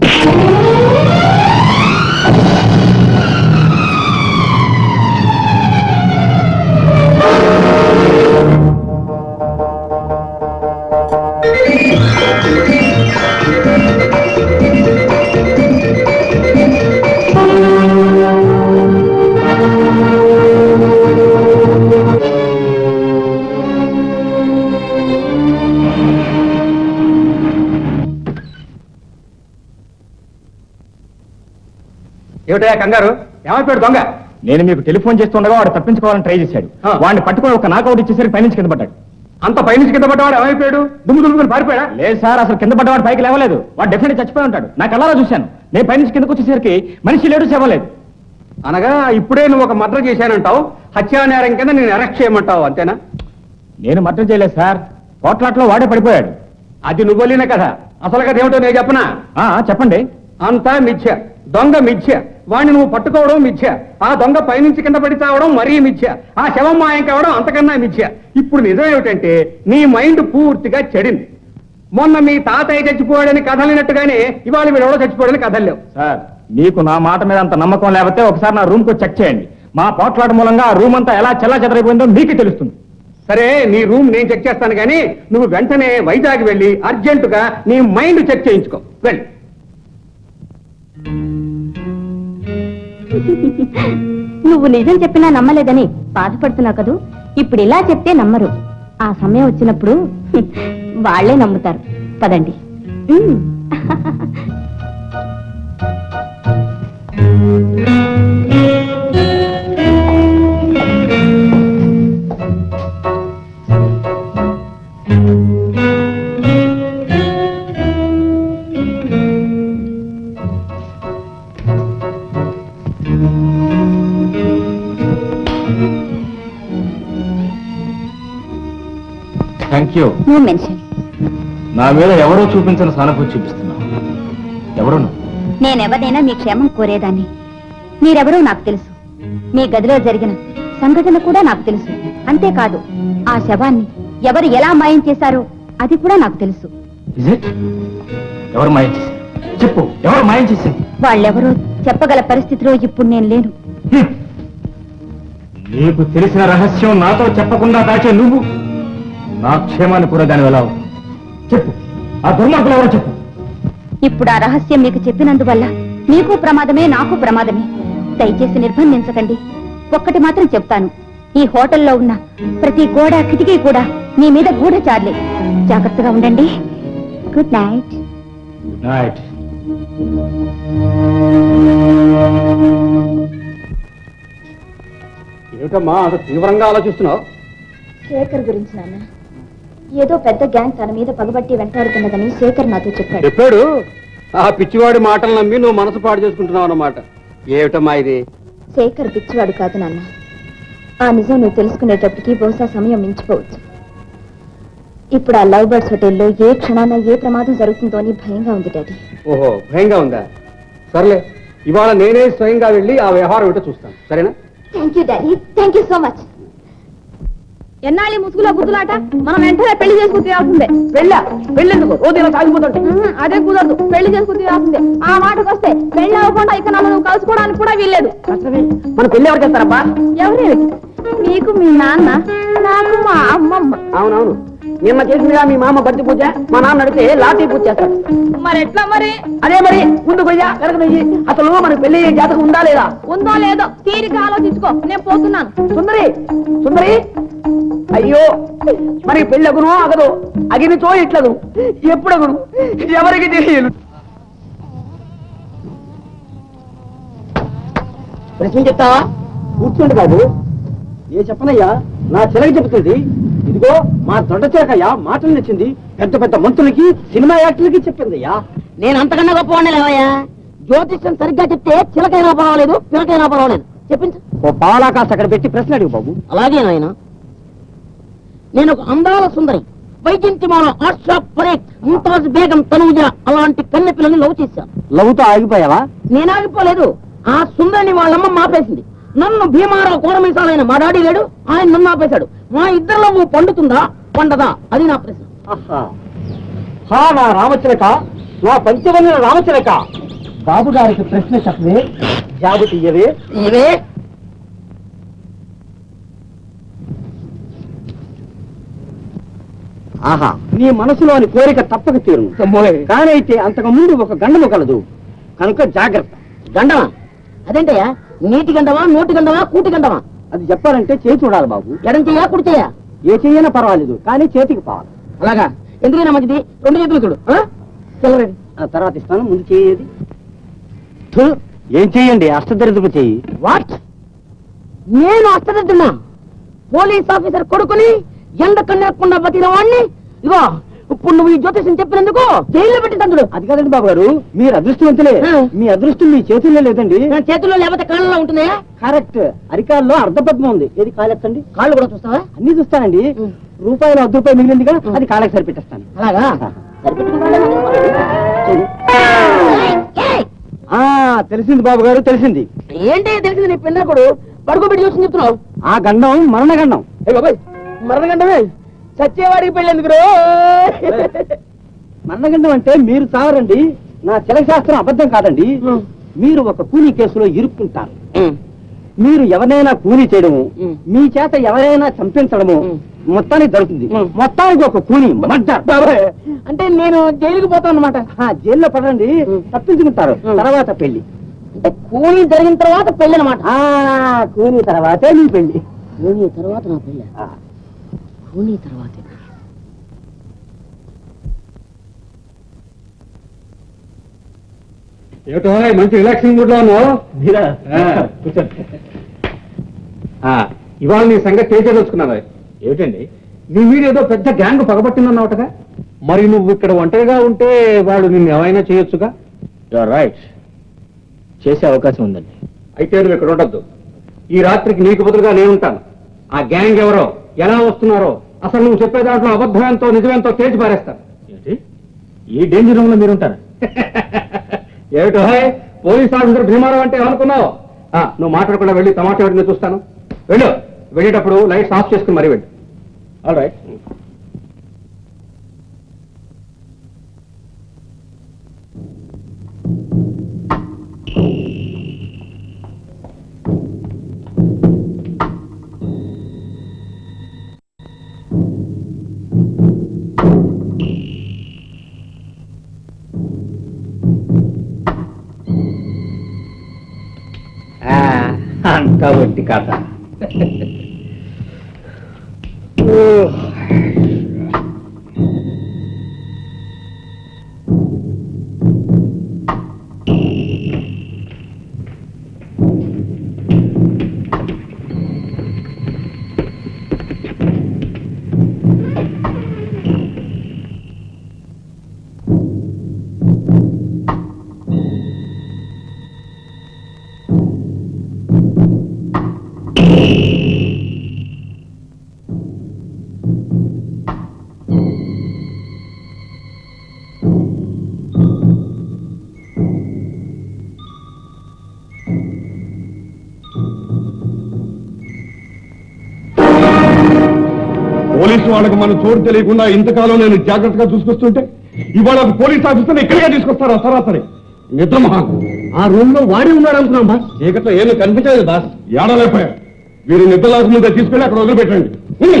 ఏమిటయా కంగారు ఏమైపోయాడు దొంగ నేను మీకు టెలిఫోన్ చేస్తుండగా వాడు తప్పించుకోవాలని ట్రై చేశాడు ఆ. వాడిని పట్టుకొని ఒక నాకౌట్ ఇచ్చేసరికి పైనుంచి కింద పడ్డాడు అంత పైనుంచి కింద పడ్డవాడు ఏమైపోయాడు దుమ్ము దుమ్ముకుని పారిపోయాడా లేదు సార్ అసలు కింద పడ్డవాడు పైకి లేవలేదు వాడు డెఫినెట్ చచ్చిపోయి ఉంటాడు నాకు అలా చూశాను నేను పైనుంచి కిందకు వచ్చేసరికి మనిషి లేడు చెవలేదు అనగా ఇప్పుడే నువ్వు ఒక మర్డర్ చేశానంటావు హత్యా నేరం కింద నేను అరెస్ట్ చేయమంటావు అంతేనా నేను మర్డర్ చేయలేదు సార్ పోట్లాట్లో వాడే పడిపోయాడు అది నువ్వు వెళ్ళిన కథ అసలు కథ ఏమిటో నేను చెప్పనా ఆ, చెప్పండి అంతా మిథ్య దొంగ మిథ్య వాడిని నువ్వు పట్టుకోవడం మిథ్య ఆ దొంగ పైనుంచి కింద పడి చావడం మరీ మిథ్య ఆ శవం మాయం కావడం అంతకన్నా మిథ్య ఇప్పుడు నిజం ఏమిటంటే నీ మైండ్ పూర్తిగా చెడింది మొన్న మీ తాతయ్య చచ్చిపోయాడని కథలినట్టుగానే ఇవాళ వీడెవడో చచ్చిపోయాడని కథలు లేవు సార్ మీకు నా మాట మీద అంత నమ్మకం లేకపోతే ఒకసారి నా రూమ్ కు చెక్ చేయండి మా పోట్లాట మూలంగా ఆ రూమ్ అంతా ఎలా చెల్లా చెదరైపోయిందో మీకు తెలుస్తుంది సరే నీ రూమ్ నేను చెక్ చేస్తాను కానీ నువ్వు వెంటనే వైజాగ్ వెళ్ళి అర్జెంటుగా నీ మైండ్ చెక్ చేయించుకో వెళ్ళి నువ్వు నిజం చెప్పినా నమ్మలేదని బాధపడుతున్నావు కదూ ఇప్పుడు ఇలా చెప్తే నమ్మరు ఆ సమయం వచ్చినప్పుడు వాళ్ళే నమ్ముతారు పదండి ఉమ్. థ్యాంక్ యూ నో మెన్షన్ నా మీద ఎవరో చూపించిన సానుభూతి చూపిస్తున్నా ఎవరు నువ్వు? నేనెవరైనా మీ క్షేమం కోరేదాన్ని మీరెవరో నాకు తెలుసు మీ గదిలో జరిగిన సంఘటన కూడా నాకు తెలుసు అంతేకాదు ఆ శవాన్ని ఎవరు ఎలా మాయం చేశారో అది కూడా నాకు తెలుసు Is it? ఎవరు మాయం చేశారు చెప్పు ఎవరు మాయం చేశారు వాళ్ళెవరో చెప్పగల పరిస్థితిలో ఇప్పుడు నేను లేను హ్మ్. నీకు తెలిసిన రహస్యం నాతో చెప్పకుండా దాచే నువ్వు నా క్షేమాన్ని కూడా దాని ఎలా చెప్పు ఆ దుర్మార్గులు ఎవరో చెప్పు ఇప్పుడు ఆ రహస్యం మీకు చెప్పినందువల్ల మీకు ప్రమాదమే నాకు ప్రమాదమే దయచేసి నిర్బంధించకండి ఒక్కటి మాత్రం చెప్తాను ఈ హోటల్లో ఉన్న ప్రతి గోడ కిటికీ కూడా మీ మీద గూఢచారులే జాగ్రత్తగా ఉండండి గుడ్ నైట్ గుడ్ నైట్ ఏమిటమ్మా అంత తీవ్రంగా ఆలోచిస్తున్నావు శేఖర్ గురించి నాన్న ఏదో పెద్ద గ్యాంగ్ తన మీద పగబట్టి వెంటాడుతున్నదని శేఖర్ నాతో చెప్పాడు చెప్పాడు ఆ పిచ్చివాడి మాటలు నమ్మి నువ్వు మనసు పాడు చేసుకుంటున్నావు అన్నమాట ఏమిటమ్మా ఇది శేఖర్ పిచ్చివాడు కాదు నాన్న ఆ నిజం నువ్వు తెలుసుకునేటప్పటికి బహుశా సమయం మించిపోవచ్చు ఇప్పుడు ఆ లవ్ బర్డ్స్ హోటల్లో ఏ క్షణాన ఏ ప్రమాదం జరుగుతుందో అని భయంగా ఉంది డాడీ ఓహో భయంగా ఉందా సర్లే ఇవాళ నేనే స్వయంగా వెళ్ళి ఆ వ్యవహారం ఏంటో చూస్తాను సరేనా thank you daddy thank you so much ఎన్నాళ్ళు ముసుగులో గుద్దులాట మనం వెంటనే పెళ్లి చేసుకుని తీరాల్సిందే పెళ్ళ పెళ్ళెందుకు రోజు ఇలా సాగిపోతుంటే ఉహు, అదే కుదరదు పెళ్లి చేసుకుని తీరాల్సిందే ఆ మాటకు వస్తే పెళ్లి అవ్వకుండా ఇక నన్ను నువ్వు కలుసుకోవడానికి కూడా వీల్లేదు మన పెళ్లి ఎవరు చేస్తారబ్బా ఎవరు నీకు మీ నాన్న నాకు మా అమ్మమ్మ అవునవును నిన్న చేసిందిగా మీ మామ బంతి పూజ మా నాన్న అడిగితే లాఠీ పూజ చేస్తాడు మరి ఎట్లా మరి అదే మరి ముందు కొయ్యా వెనక నెయ్యి అసలు మన పెళ్లి జాతకం ఉందా లేదా ఉందో లేదో తీరిక ఆలోచించుకో నేను పోతున్నాను సుందరి సుందరి అయ్యో మరి పెళ్ళి అగును అగదు అగినిచో ఇట్లదు ఎప్పుడగును ఎవరికి తెలియదు ప్రశ్న చెప్తావా కూర్చోండి బాబు ఏ చెప్పనయ్యా నా చిలక చెప్తుంది ఇదిగో మా దొడ్డ చిలకయ్యా మాటలు నచ్చింది పెద్ద పెద్ద మంత్రులకి సినిమా యాక్టర్లకి చెప్పిందయ్యా నేను అంతకన్నా గొప్పవాడిని లేవయ్యా జ్యోతిష్యం సరిగ్గా చెప్తే చిలకైనా పర్వాలేదు పిలకైనా పర్వాలేదు చెప్పించు ఓ పాలా కాస్త అక్కడ పెట్టి ప్రశ్న అడిగు బాబు అలాగే నాయన నేను ఒక అందాల సుందరి వైజంతిమాల ఆర్షా పరేక్ ముంతాజ్ బేగం తనూజ అలాంటి కన్నె పిల్లని లవ్ చేశాను లవ్తో ఆగిపోయావా నేను ఆగిపోలేదు ఆ సుందరిని వాళ్ళమ్మ మాపేసింది నన్ను భీమారావు కోరమీసాలైన మా డాడీ లేడు ఆయన నన్ను ఆపేశాడు మా ఇద్దరిలో నువ్వు పండుతుందా పండదా అది నా ప్రశ్న ఆహా. హా నా రామచిలక నా పంచవన్న రామచిలక బాబు గారికి ప్రశ్న చెప్పవే జాబు తీయవే ఇవే ఆహా నీ మనసులోని కోరిక తప్పక తీరును కానీ అయితే అంతకు ముందు ఒక గండము కలదు కనుక జాగ్రత్త గండమా అదేంటయ్యా నీటి గండమా నోటి గండమా కూటి గండమా అది చెప్పాలంటే చేతి చూడాలి బాబు ఎడం చెయ్యా కుడి చెయ్యా ఏ చెయ్యనా పర్వాలేదు కానీ చేతికి పోవాలి అలాగా ఎందుకైనా మంచిది రెండు చేతులు చూడు ఆ? చిల్లరేది. ఆ తర్వాత ఇస్తాను ముందు చేయేది థు, ఏం చెయ్యండి అష్టదరిద్రపు చెయ్యి వాట్ నేను అస్తదిద్దున్నా పోలీస్ ఆఫీసర్ కొడుకుని ఎండ కన్నెక్కకుండా బతికిన వాడిని ఇగో ఇప్పుడు నువ్వు ఈ జ్యోతిషం చెప్పినందుకు జైల్లో పెట్టి తందుడు అది కాదండి బాబు గారు మీరు అదృష్టవంతులే ఆ. మీ అదృష్టం మీ చేతుల్లో లేదండి నా చేతుల్లో లేకపోతే కాళ్ళలో ఉంటుందా కరెక్ట్ అరికాల్లో అర్ధపద్మం ఉంది ఏది కాలెత్తండి కాళ్ళు కూడా చూస్తావా అన్ని చూస్తానండి ఉం. రూపాయలు అర్ధ రూపాయలు మిగిలిందిగా అది కాళ్ళకి సరిపెట్టేస్తాను అలాగా ఆ తెలిసింది బాబు గారు తెలిసింది ఏంటి తెలిసింది నీ పిన్నకుడు పడుకోబెట్టి చూసి చెప్తున్నావు ఆ గండం మరణ గండం ఏ బాబాయ్ మరణగండమే చచ్చేవాడికి పెళ్ళేందుకు రో మరణగండం అంటే మీరు చావరండి నా చిలక శాస్త్రం అబద్ధం కాదండి ఉం. మీరు ఒక కూలీ కేసులో ఇరుక్కుంటారు మీరు ఎవరైనా కూలీ చేయడము ఉం. మీ చేత ఎవరైనా చంపించడము ఉం. మొత్తానికి జరుగుతుంది ఉం. మొత్తానికి ఒక కూలీ మర్డర్. బాబాయ్ అంటే నేను జైలుకి పోతాను అనమాట ఆ, జైల్లో పడండి ఉం. తప్పించుకుంటారు ఉం. తర్వాత పెళ్లి అంటే కూలీ జరిగిన తర్వాత పెళ్ళి అనమాట ఆ కూలీ తర్వాతే నీ పెళ్లి కూలీ తర్వాత నా పెళ్ళి ఆ. కూలీ తర్వాత ఏమిటో మంచి రిలాక్సింగ్ మూడ్ లో ఉన్నావు మీరా ఆ. ఆ, ఇవాళ నీ సంగతి తేల్చేదలుచుకున్నాను ఏమిటండి నీ మీద ఏదో పెద్ద గ్యాంగ్ పగబట్టిందన్నావుటగా మరి నువ్వు ఇక్కడ ఒంటరిగా ఉంటే వాడు నిన్ను ఏమైనా చేయొచ్చుగా యూఆర్ రైట్ చేసే అవకాశం ఉందండి అయితే నువ్వు ఇక్కడ ఉండొద్దు ఈ రాత్రికి నీకు బదులుగా నేను ఉంటాను ఆ గ్యాంగ్ ఎవరో ఎలా వస్తున్నారో అసలు నువ్వు చెప్పే దాంట్లో అబద్ధమేంతో నిజమేంతో తేల్చి పారేస్తాను ఏంటి ఈ డేంజర్ రూమ్ లో మీరు ఉంటారా ఏమిటో హాయ్ పోలీస్ ఆఫీసర్ భీమారావు అంటే ఏమనుకున్నావు ఆ, నువ్వు మాట్లాడకుండా వెళ్ళి టమాటా ఎవరిని చూస్తాను వెళ్ళు వెళ్ళేటప్పుడు లైట్స్ ఆఫ్ చేసుకుని మరీ వెళ్ళు ఆల్ రైట్ అంతా ఒట్టి కథ పోలీసు వాళ్ళకి మన చోటు తెలియకుండా ఇంతకాలం నేను జాగ్రత్తగా చూసుకొస్తుంటే ఇవాళ ఒక పోలీస్ ఆఫీసర్ ఇక్కడికే తీసుకొస్తారా సరాసరి నిద్ర మహాన్ ఆ రూమ్ లో వాడి ఉన్నాడు అనుకున్నాం బాస్ చీకట్లో ఏమీ కనిపించలేదు బాస్ ఏడలేకపోయా వీరు నిద్ర లేకముందే తీసుకెళ్ళి అక్కడ వదిలిపెట్టండి ఉమ్.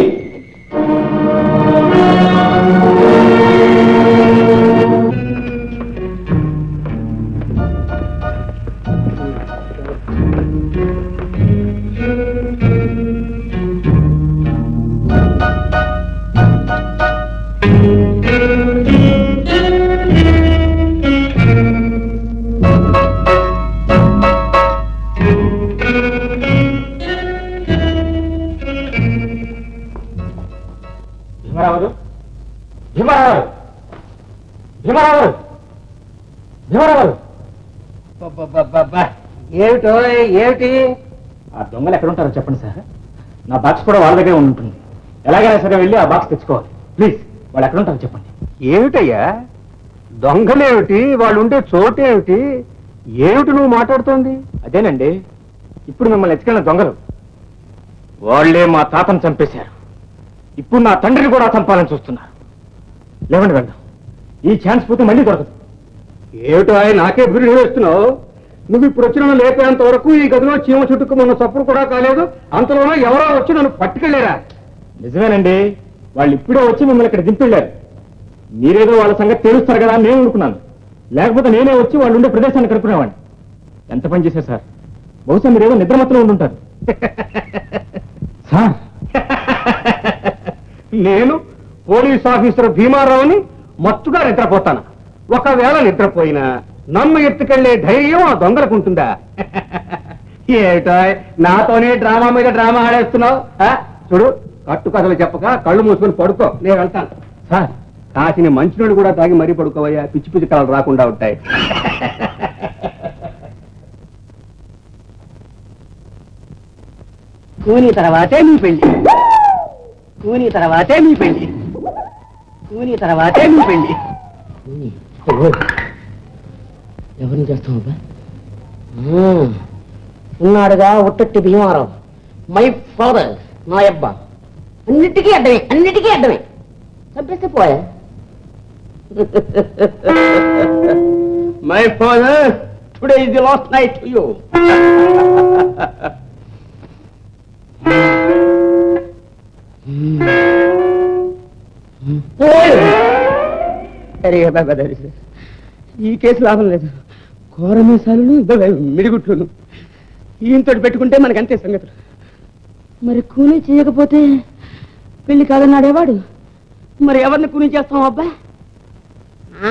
భీమరావు భీమరావు భీమరావు భీమరావు ఏమిటో ఏమిటి ఆ దొంగలు ఎక్కడ ఉంటారో చెప్పండి సార్ నా బాక్స్ కూడా వాళ్ళ దగ్గరే ఉంటుంది ఎలాగైనా సరే వెళ్ళి ఆ బాక్స్ తెచ్చుకోవాలి ప్లీజ్ వాళ్ళు ఎక్కడ ఉంటారో చెప్పండి ఏమిటయ్యా దొంగలేమిటి వాళ్ళు ఉండే చోటేమిటి ఏమిటి నువ్వు మాట్లాడుతోంది అదేనండి ఇప్పుడు మిమ్మల్ని ఎత్తుకెళ్ళిన దొంగలు వాళ్లే మా తాతను చంపేశారు ఇప్పుడు నా తండ్రిని కూడా చంపాలని చూస్తున్నారు లేవండి వెళ్దాం ఈ ఛాన్స్ పోతే మళ్ళీ దొరకదు ఏమిటో ఆయన నాకే బిరుడు వేస్తున్నావు నువ్వు ఇప్పుడు వచ్చిన లేపేంత వరకు ఈ గదిలో చీమ చుట్టుకున్న చప్పుడు కూడా కాలేదు అంతలోనే ఎవరో వచ్చి నన్ను పట్టుకెళ్ళారా నిజమేనండి వాళ్ళు ఇప్పుడే వచ్చి మిమ్మల్ని ఇక్కడ దింపెళ్ళారు మీరేదో వాళ్ళ సంగతి తెలుస్తారు కదా అని నేను అనుకున్నాను లేకపోతే నేనే వచ్చి వాళ్ళు ఉండే ప్రదేశాన్ని కనుక్కునేవాడిని ఎంత పని చేశారు సార్ బహుశా మీరేదో నిద్రమత్తులో ఉండుంటారు సార్ నేను పోలీస్ ఆఫీసర్ భీమారావుని మత్తుగా నిద్రపోతాను ఒకవేళ నిద్రపోయినా నన్ను ఎత్తుకెళ్లే ధైర్యం ఆ దొంగలకు ఉంటుందా ఏటో నాతోనే డ్రామా మీద డ్రామా ఆడేస్తున్నావు ఆ? చూడు కట్టు కథలు చెప్పక కళ్ళు మూసుకొని పడుకో నేను వెళ్తాను సార్ కాసిన మంచినీళ్ళు కూడా తాగి మరీ పడుకోవయ్యా పిచ్చి పిచ్చి కళలు రాకుండా ఉంటాయి కూని తర్వాతే మీ పెళ్లి కూని తర్వాతే మీ పెళ్లి కూని తర్వాతే మీ పెళ్లి ఎవరిని చేస్తాం అబ్బా ఆ, ఉన్నాడుగా ఉట్టట్టి భీమారావు మై ఫాదర్ నా అబ్బా అన్నిటికీ అడ్డమే అన్నిటికీ అడ్డమే చంపేస్తే పోయా my father today is the last night to you అరే బాబా దరి. ఈ కేసు లాభం లేదు కోరమీసాలను మిడిగుట్లును ఈయంతో పెట్టుకుంటే మనకి అంతే సంగతులు మరి కూలీ చేయకపోతే పెళ్లి కాదన్నాడేవాడు మరి ఎవరిని కూలీ చేస్తాం అబ్బా ఆ,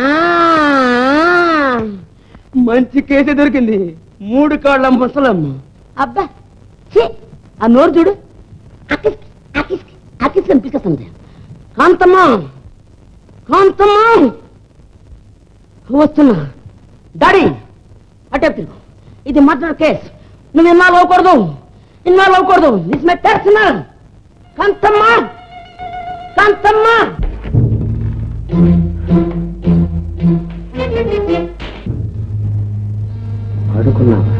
మంచి కేసే దొరికింది మూడు కాళ్ళ ముసలమ్మ అబ్బా ఛీ, ఆ నోరు చూడు అకిస్ అకిస్ అకిస్ కనిపిస్తుంది కాంతమ్మా కాంతమ్మా వస్తున్నా డాడీ అటే తిరుగు ఇది మర్డర్ కేస్ నువ్వు ఇన్నాళ్ళు అవ్వకూడదు ఇన్నాళ్ళు అవ్వకూడదు this my personal Kanthamma Kanthamma పడుకున్నావా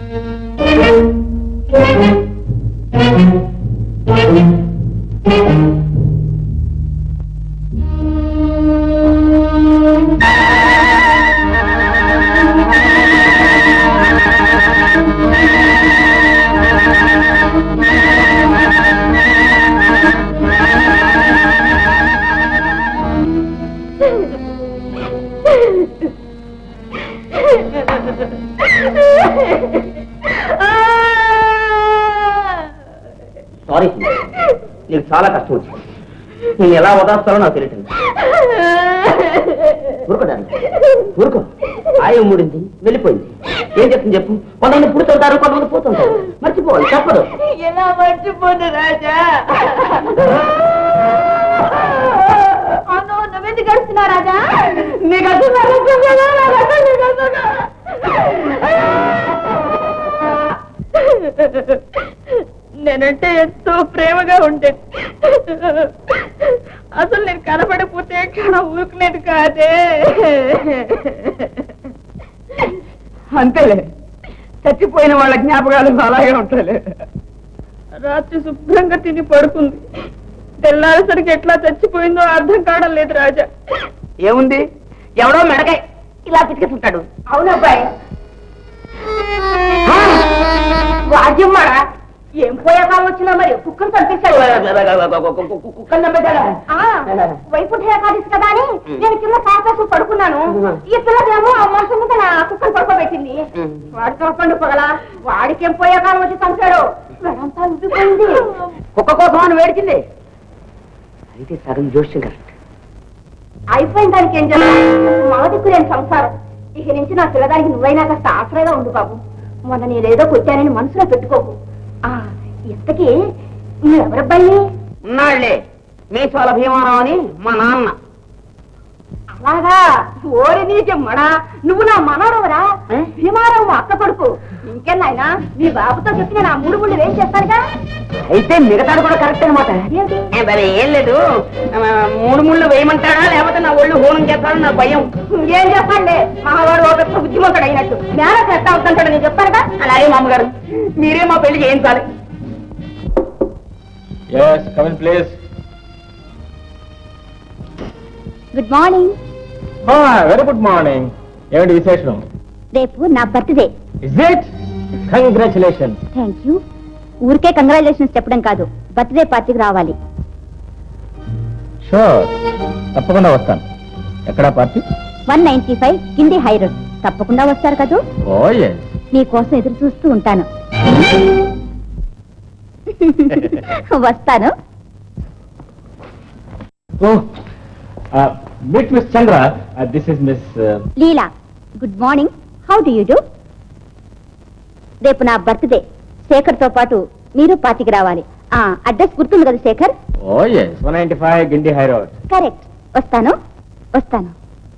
సారీ నీకు చాలా కష్టం వచ్చింది నేను ఎలా వదాస్తానో నాకు తెలియటండి ఊరుకోడాను ఊరుకో ఆయం మూడింది వెళ్ళిపోయింది ఏం చెప్తుంది చెప్పు కొంతమంది పుడుతుంటారు కొంతమంది పోతుంటారు మర్చిపోవాలి తప్పదు ఎలా మర్చిపోను రాజా అన్నో నువ్వెందుకు గడుస్తున్నావు రాజా నీకు అసలు నేనంటే ఎంతో ప్రేమగా ఉండేది అసలు నేను కనపడకపోతే ఎక్కడ ఊరుకునేది కాదే అంతేలే చచ్చిపోయిన వాళ్ళ జ్ఞాపకాలు అలాగే ఉంటాయి రాత్రి శుభ్రంగా తిని పడుకుంది తెల్లారేసరికి ఎట్లా చచ్చిపోయిందో అర్థం కావడం లేదు రాజా ఏముంది ఎవడో మెడకాయ ఇలా పితికేస్తుంటాడు అవునబ్బాయి వాద్యమ్మాడా ఏం పోయాక వచ్చినా మరి కుక్కను చంపేశాడు కుక్కలు నమ్మేశాడా ఆ, వైకుంఠ ఏకాదశి కదా అని నేను కింద కాపేసి పడుకున్నాను ఈ పిల్లదేమో ఆ మనుషుల మీద నా కుక్కను పడుకోబెట్టింది వాడి తోపండు పగల వాడికేం పోయాక వచ్చి చంపాడు వెడంతా ఉబ్బిపోయింది కుక్క కోసం అని వేడిచింది అయితే సగం జోష్యం కరెక్ట్ అయిపోయిన దానికి ఏం చేస్తాను మా దిక్కు నేను సంసారం ఇక నుంచి నా పిల్లదానికి నువ్వైనా కాస్త ఆసరాగా ఉండు బాబు మొన్న నేనేదో కొట్టానని మనసులో పెట్టుకోకు ఆ ఇంతకీ నువ్వెవరబ్బాయి ఉన్నాళ్లే మీసాల భీమారావు అని మా నాన్న అలాగా ఓరి నీకెమ్మడా నువ్వు నా మనవరవరా భీమారావు అక్క కొడుకు ఇంకెన్నాయనా మీ బాబుతో చెప్పి నేను ఆ మూడు ముళ్ళు ఏం చేస్తానుగా అయితే మిగతాడు కూడా కరెక్ట్ అనమాట మరి ఏం లేదు ఆ, మూడు ముళ్ళు వేయమంటాడా లేకపోతే నా ఒళ్ళు హోనం చేస్తాడు నా భయం ఏం చేస్తానులే మహావాడు ఒక పెద్ద బుద్ధిమంతుడు అయినట్టు నేల ఎట్లా అవుతుంటాడు నేను చెప్తానుగా అలాగే మామగారు మీరే మా పెళ్లికి ఏం చాలు yes come in please good morning very good morning ఏమిటి విశేషం రేపు నా birthday is it congratulation thank you ఊరికే కంగ్రాచులేషన్స్ చెప్పడం కాదు బర్త్డే పార్టీకి రావాలి షూర్ తప్పకుండా వస్తాను ఎక్కడా party one ninety five Guindy high road తప్పకుండా వస్తారు కదూ ఓ ఎస్ మీకోసం ఎదురు చూస్తూ ఉంటాను వస్తాను oh meet miss Chandra this is miss Leela good morning how do you do రేపు నా బర్త్డే శేఖర్ తో పాటు మీరు పార్టీకి రావాలి ఆ అడ్రస్ గుర్తుంది కదా Sekhar oh yes one ninety five Guindy high road correct వస్తాను వస్తాను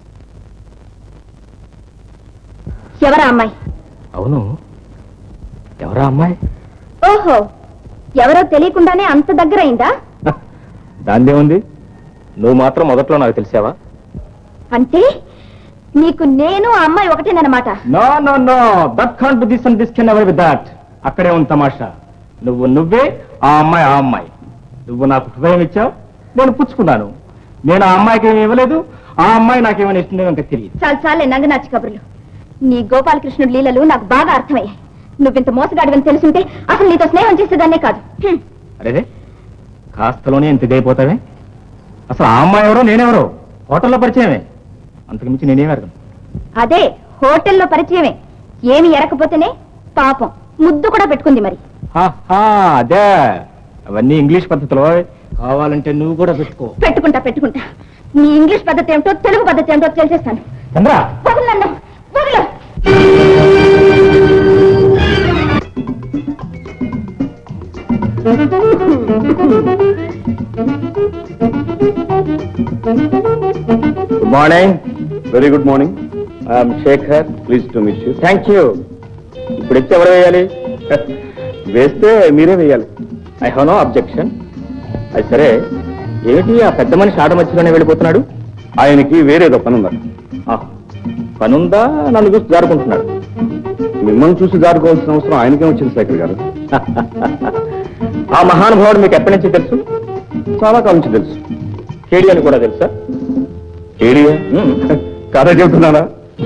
ఎవరా అమ్మాయి అవును ఎవరా అమ్మాయి ఓహో ఎవరో తెలియకుండానే అంత దగ్గర అయిందా దాందే ఉంది నువ్వు మాత్రం మొదట్లో నాకు తెలిసావా అంటే నీకు నేను ఆ అమ్మాయి ఒకటేనమాట no no no that can't this and this can ever with that అక్కడే ఉంది తమాషా నువ్వు నువ్వే ఆ అమ్మాయి ఆ అమ్మాయి నువ్వు నాకు హృదయం ఇచ్చావు నేను పుచ్చుకున్నాను నేను ఆ అమ్మాయికి ఏమి ఇవ్వలేదు ఆ అమ్మాయి నాకేమైనా ఇస్తుందో ఇంకా తెలియదు చాలు చాలే నంగనాచి కబుర్లు నీ గోపాలకృష్ణుడి లీలలు నాకు బాగా అర్థమయ్యాయి నువ్వింత మోసగాడివని తెలుసుంటే అసలు నీతో స్నేహం చేసేదాన్నే కాదు హ్మ్. అరేదే కాస్తలోనే ఇంత ఇదైపోతావే అసలు ఆ అమ్మాయి ఎవరో నేనెవరో హోటల్లో పరిచయమే అంతకు మించి నేనేమి అర్థం అదే హోటల్లో పరిచయమే ఏమి ఎరకపోతేనే పాపం ముద్దు కూడా పెట్టుకుంది మరి అదే అవన్నీ ఇంగ్లీష్ పద్ధతిలో కావాలంటే నువ్వు కూడా పెట్టుకో పెట్టుకుంటా పెట్టుకుంటా నీ ఇంగ్లీష్ పద్ధతి ఏమిటో తెలుగు పద్ధతి ఏమిటో తెలిసేస్తాను చంద్ర వదలు నన్ను వదలు good morning very good morning I'm Sekhar please to meet you thank you ఇప్పుడు ఎత్తి ఎవరు వేయాలి వేస్తే మీరే వేయాలి ఐ హావ్ నో అబ్జెక్షన్ అది సరే ఏమిటి ఆ పెద్ద మనిషి ఆడ మధ్యలోనే వెళ్ళిపోతున్నాడు ఆయనకి వేరేదో పని ఉందట ఆ, పనుందా నన్ను చూసి జారుకుంటున్నాడు మిమ్మల్ని చూసి దాడుకోవాల్సిన అవసరం ఆయనకే వచ్చింది శేఖర్ గారు ఆ మహానుభావుడు మీకు ఎప్పటి నుంచి తెలుసు చాలా కాలం నుంచి తెలుసు కేడి అని కూడా తెలుసా ఏడియా మ్మ్. కథ చెబుతున్నారా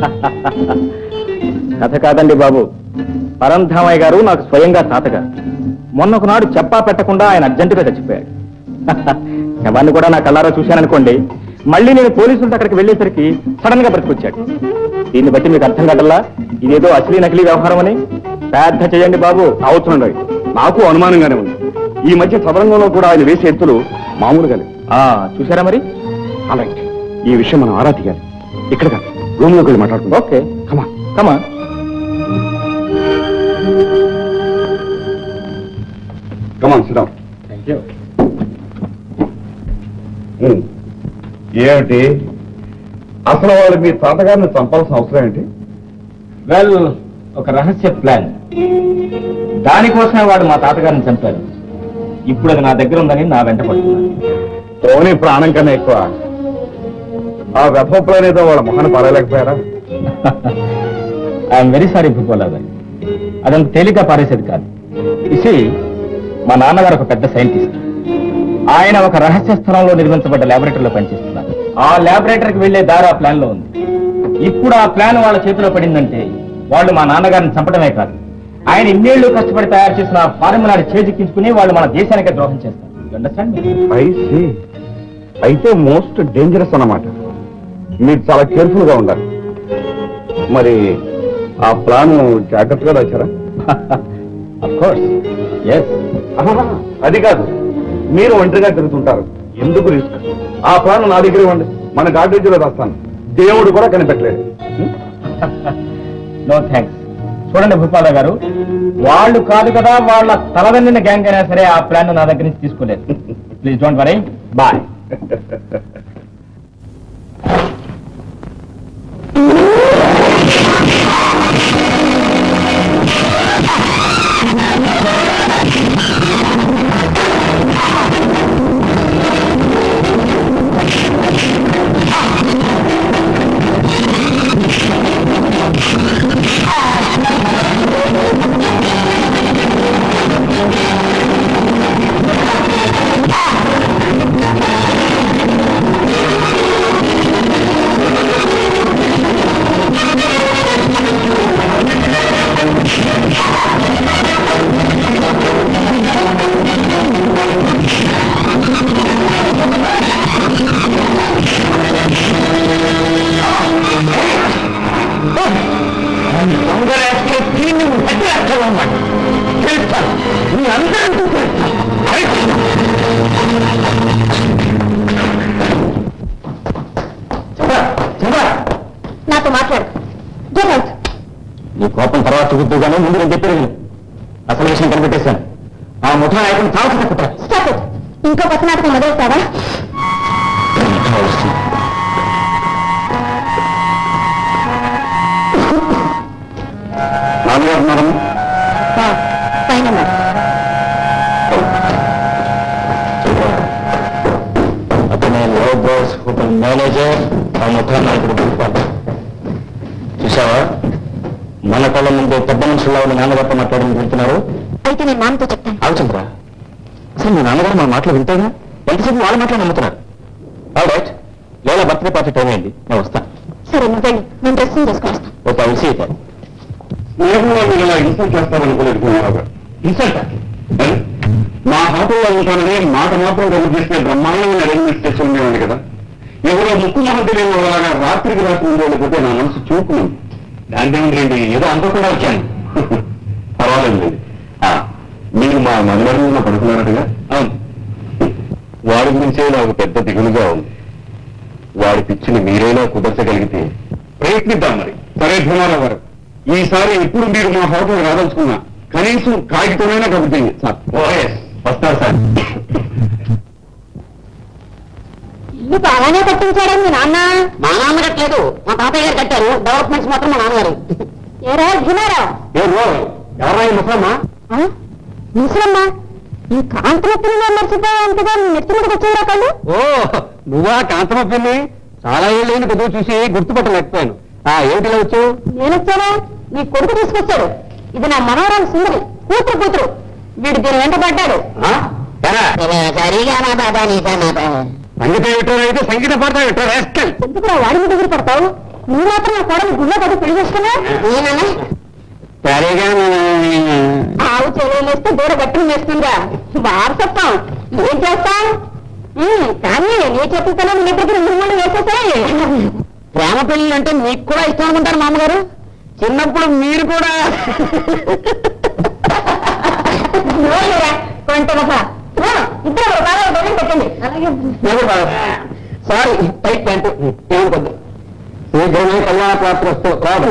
కథ కాదండి బాబు పరంధామయ్య గారు నాకు స్వయంగా తాతగారు మొన్న ఒకనాడు చెప్పా పెట్టకుండా ఆయన అర్జెంటుగా చచ్చిపోయాడు శవాన్ని కూడా నా కళ్ళారా చూశాననుకోండి మళ్ళీ నేను పోలీసులతో అక్కడికి వెళ్ళేసరికి సడన్ గా బ్రతికొచ్చాడు దీన్ని బట్టి మీకు అర్థం కాదల్లా ఇదేదో అసలీ నకిలీ వ్యవహారం అని పెద్ద చేయండి బాబు అవుతుండండి నాకు అనుమానంగానే ఉంది ఈ మధ్య సదరంగంలో కూడా ఆయన వేసే ఎత్తులు మామూలుగా లేవు ఆ చూసారా మరి అలాగే ఈ విషయం మనం ఆరా తీయాలి ఇక్కడ కాదు రూమ్ లోకి వెళ్ళి మాట్లాడుకుందాం ఓకే కమా కమా కమాన్ సిద్ధం థ్యాంక్ యూ ఏమిటి అసలు వాళ్ళు మీ తాతగారిని చంపాల్సిన అవసరం ఏంటి వెల్ ఒక రహస్య ప్లాన్ దానికోసమే వాడు మా తాతగారిని చంపారు ఇప్పుడు అది నా దగ్గర ఉందని నా వెంట పడుతున్నాను తోని ప్రాణం కన్నా ఎక్కువ ఆ వ్యథోప్లాన్ ఏదో వాళ్ళ మొహన పారలేకపోయారా I'm very sorry Bhupala Rao garu అదంత తేలిక పారేసేది కాదు ఇసి మా నాన్నగారు ఒక పెద్ద సైంటిస్ట్ ఆయన ఒక రహస్య స్థలంలో నిర్మించబడ్డ ల్యాబొరేటరీలో పనిచేస్తున్నారు ఆ ల్యాబొరేటరీకి వెళ్లే దారి ఆ ప్లాన్ లో ఉంది ఇప్పుడు ఆ ప్లాన్ వాళ్ళ చేతిలో పడిందంటే వాళ్ళు మా నాన్నగారిని చంపడమే కాదు ఆయన ఇన్నేళ్లు కష్టపడి తయారు చేసిన ఆ ఫార్ములాని చేజిక్కించుకుని వాళ్ళు మన దేశానికే ద్రోహం చేస్తారు You understand me? I see. అయితే మోస్ట్ డేంజరస్ అన్నమాట మీరు చాలా కేర్ఫుల్ గా ఉండాలి మరి ఆ ప్లాన్ జాగ్రత్తగా రాశారా Of course. Yes. ఆహా, అది కాదు మీరు ఒంటరిగా తిరుగుతుంటారు ఎందుకు రిస్క్ ఆ ప్లాన్ నా దగ్గర ఇవ్వండి మన గార్డేజీలో రాస్తాను దేవుడు కూడా కనిపెట్టలేదు నో థ్యాంక్స్ చూడండి భూపాలరావు గారు వాళ్ళు కాదు కదా వాళ్ళ తలదన్నిన గ్యాంగ్ అయినా సరే ఆ ప్లాన్ నా దగ్గర నుంచి తీసుకోలేదు ప్లీజ్ డోంట్ వరీ బాయ్ నాతో మాట్లాడు గెట్ అవుట్ నీ కోపం తర్వాత చూపుతూగానే ముందు నేను చెప్పాను అసలు విషయం కనిపెట్టేశాను ఆ ముఠా నాయకుని చావసిన కుట్ర స్టాప్ ఇట్ ఇంకో కొత్త నాటకం మొదలెడతావా ముఠా వస్తుంది నాన్నగారు మేడం పైన ఉన్నారు. అతనే లో బాస్ హోటల్ మేనేజర్ ఆ ముఠా నాయకుడు భూపాల్ చూసావా మన కళ్ళ ముందు పెద్ద మనుషుల్లో ఉన్న నాన్నగారితో మాట్లాడని చెప్తున్నారు అయితే నేను నాన్నతో చెప్తాను ఆలోచంద్రా అసలు మీ నాన్నగారు మన మాటలు వింటేనా ఎంతసేపు వాళ్ళ మాటలు నమ్ముతున్నారు రైట్ లేదా బర్త్డే పార్టీ టైం అయింది నేను వస్తాను సరే నువ్వు వెళ్ళి నేను డ్రెస్సింగ్ చేసుకొని వస్తాను ఒక విషయం స్నేహంగా మీరు ఇలా ఇన్సల్ట్ చేస్తారనుకోలేదు కుమారావు గారు ఇన్సల్ట్ మా హోటల్లో ఉంటానని మాట మాత్రం రద్దు చేస్తే బ్రహ్మాండమైన అరేంజ్మెంట్ చేసి ఉండేవాడి కదా ఎవరో ముక్కు మొహం తెలియని వాళ్ళగా రాత్రికి రాత్రి ఉండేకపోతే నా మనసు చూపుకుంది దాంట్లో ఏదో అనుకోకుండా వచ్చాను పర్వాలేదు లేదు. ఆ, మీరు మా మందరంలో పడుకున్నారటగా అవును వాడి గురించే నాకు పెద్ద దిగులుగా ఉంది వాడి పిచ్చిని మీరైనా కుదర్చగలిగితే ప్రయత్నిద్దాం మరి సరే భీమారావు గారు ఈసారి ఎప్పుడు మీరు మా హోటల్ రాదలుచుకున్నా కనీసం కాగితమైనా కబుర్తీయండి సార్ వస్తారు సార్ ఇల్లు బాగానే కట్టించాడా మీ నాన్న మా నాన్న కట్టలేదు మా తాతయ్య గారు కట్టారు డెవలప్మెంట్స్ మాత్రం మా నాన్నగారు ఏరా భీమారావు ఎవరైనా ముసలమ్మా ముసలమ్మా ఈ కాంతరత్నంలో మర్చిపోయేంతగా నెత్తి మీదకి వచ్చేవరా కళ్ళు ఓ నువ్వా కాంతమ్మ పిన్ని చాలా ఏళ్ళైన కొద్దిగా చూసి గుర్తుపట్టలేకపోయాను ఆ ఏమిటిలా వచ్చావు నేను వచ్చానా నీ కొడుకు తీసుకొచ్చాడు ఇది నా మనవరాలు సుందరి కూతురు కూతురు వీడు దీని వెంట పడ్డాడు ఆ? ఎరా, సరిగా నా బాబా నీసా నా బాబా సంగీతం పెట్టారు అయితే సంగీతం పడతావు పెట్టారు రాస్కల్. ఎందుకురా వాడి మీద దగ్గర పడతావు నువ్వు మాత్రం నా కోడలు గుళ్ళో కదా పెళ్లి చేసుకున్నా నేనన్నా సరిగా ఆవు చెవులు వేస్తే దూర గట్టును వేస్తుందా వారసత్వం ఏం చేస్తాం ఉమ్, కానీ నీ చెప్పుతాను నీ దగ్గర మిమ్మల్ని వేసేసాయి ప్రేమ పెళ్లి అంటే మీకు కూడా ఇష్టం అనుకుంటారు మామగారు చిన్నప్పుడు మీరు కూడా కొంత ఇద్దరు బాగా బెల్లం పెట్టండి అలాగే సారీ టైట్ ప్యాంటు ఏమనుకోద్దు శీఘ్రమే కళ్యాణ ప్రాప్తి వస్తూ రాదు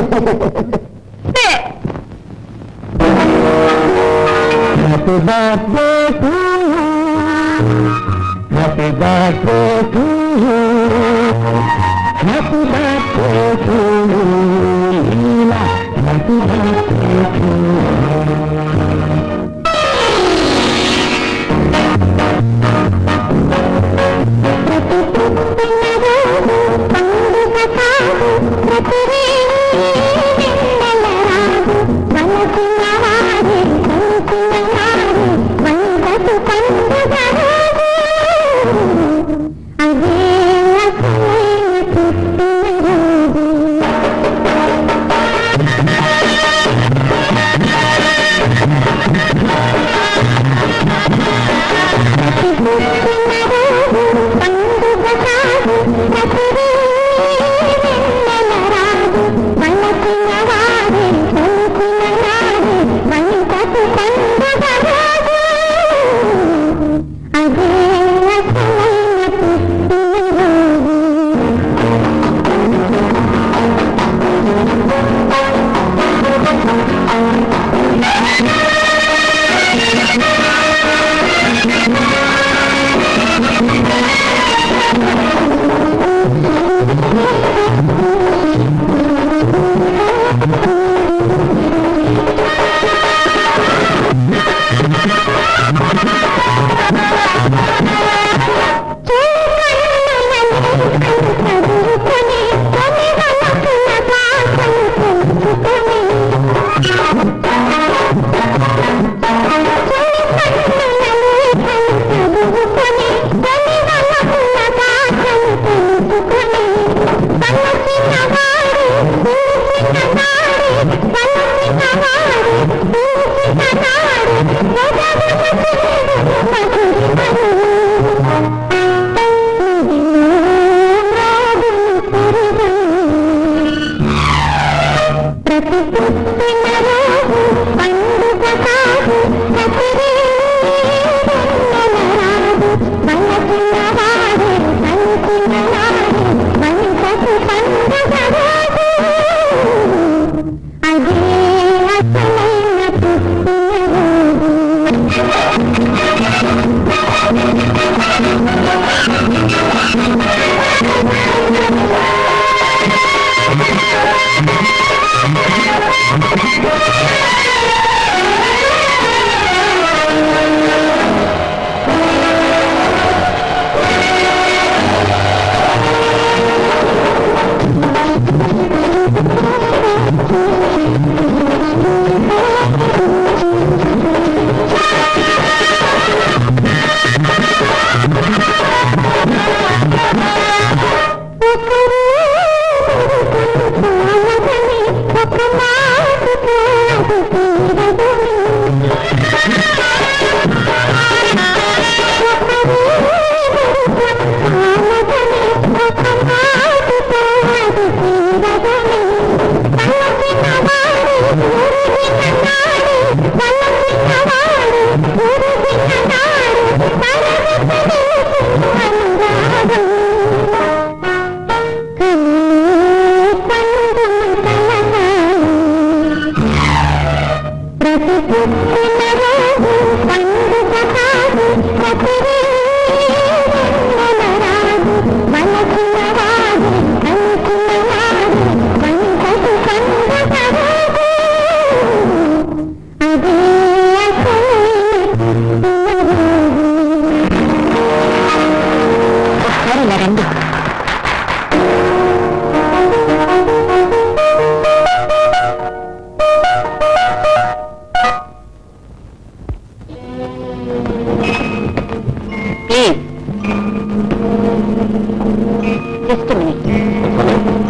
happy birthday to happy birthday to happy birthday to Leela happy birthday to అదే రండి please just minute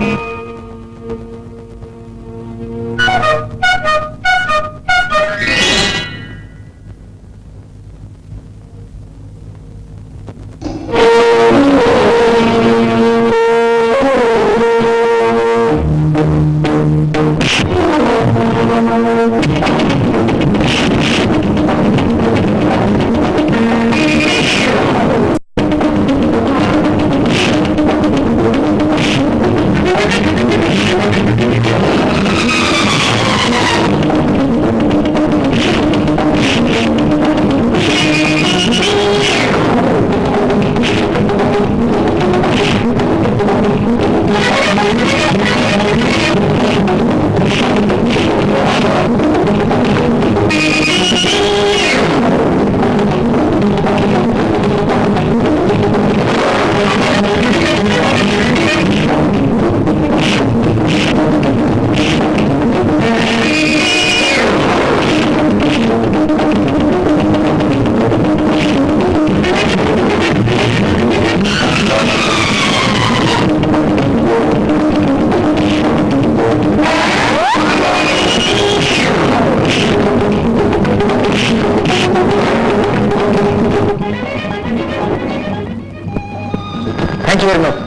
thank you very much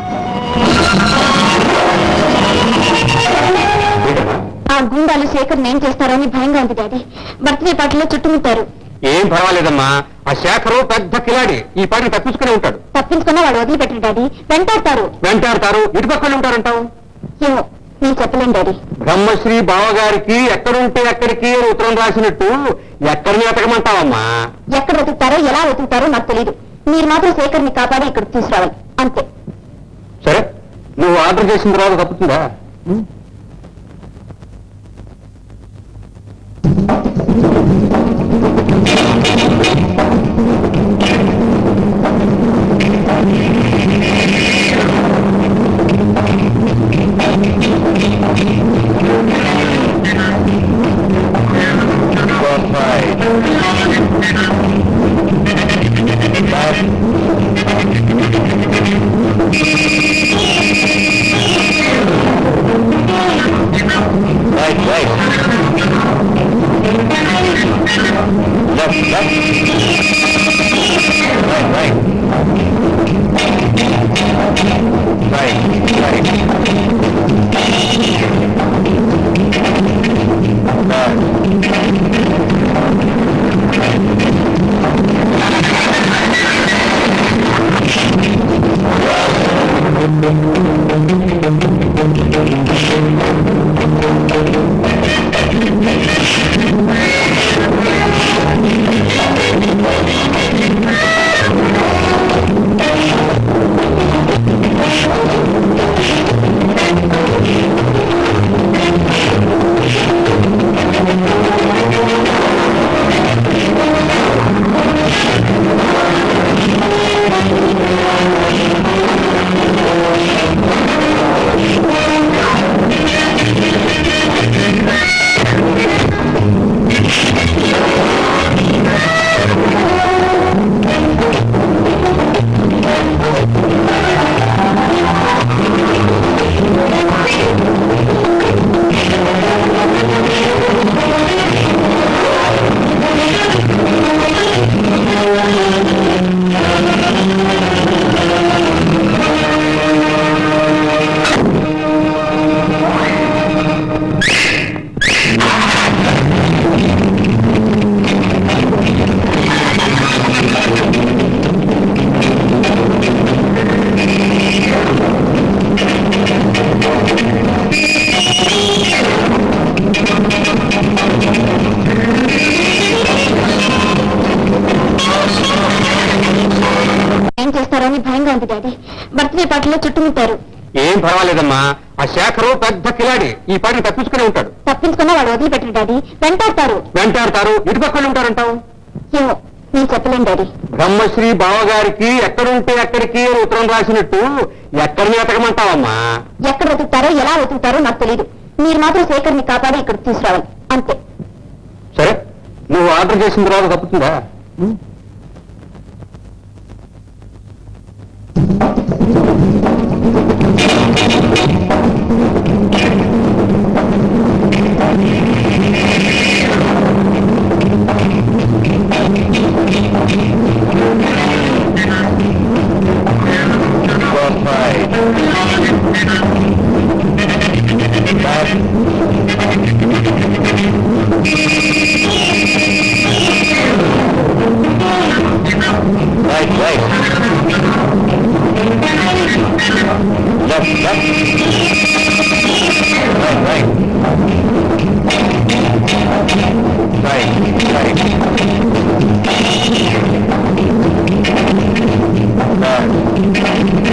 ఆ గుండాలు శేఖర్ ఏం చేస్తారో అని భయంగా ఉంది డాడీ బర్త్డే పార్టీలో చుట్టుముట్టారు ఏం పర్వాలేదమ్మా ఆ శేఖరు పెద్ద కిలాడి ఈ పాటిని తప్పించుకునే ఉంటాడు తప్పించుకున్నా వాడు వదిలిపెట్టరు డాడీ వెంటాడతారు వెంటాడతారు ఇటు పక్కన ఉంటారంటావు ఏమో నేను చెప్పలేను డాడీ బ్రహ్మశ్రీ బావగారికి ఎక్కడుంటే ఎక్కడికి అని ఉత్తరం రాసినట్టు ఎక్కడిని ఎతకమంటావమ్మా ఎక్కడ వెతుకుతారో ఎలా వెతుకుతారో నాకు తెలియదు మీరు మాత్రం శేఖర్ని కాపాడి ఇక్కడికి తీసుకురావాలి అంతే సరే నువ్వు ఆర్డర్ చేసిన తర్వాత తప్పుతుందా Right, right. Left, left. Right, right. Right, right. Left. ఏం చేస్తారో అని భయంగా ఉంది డాడీ బర్త్డే పార్టీలో చుట్టుముట్టారు ఏం పర్వాలేదమ్మా ఆ శేఖరు పెద్ద కిలాడి ఈ పాటిని తప్పించుకునే ఉంటాడు తప్పించుకున్నా వాడు వదిలిపెట్టరు డాడీ వెంటాడతారు వెంటాడతారు ఇటు పక్కన ఉంటారంటావు ఏమో నేను చెప్పలేను డాడీ బ్రహ్మశ్రీ బావగారికి ఎక్కడుంటే ఎక్కడికి అని ఉత్తరం రాసినట్టు ఎక్కడిని ఎతకమంటావమ్మా ఎక్కడ వెతుకుతారో ఎలా వెతుకుతారో నాకు తెలియదు మీరు మాత్రం శేఖర్ని కాపాడి ఇక్కడ తీసుకురావాలి అంతే సరే నువ్వు ఆర్డర్ చేసిన తర్వాత తప్పుతుందా Right, right. Left, left. Right, right. Right, right. Uh,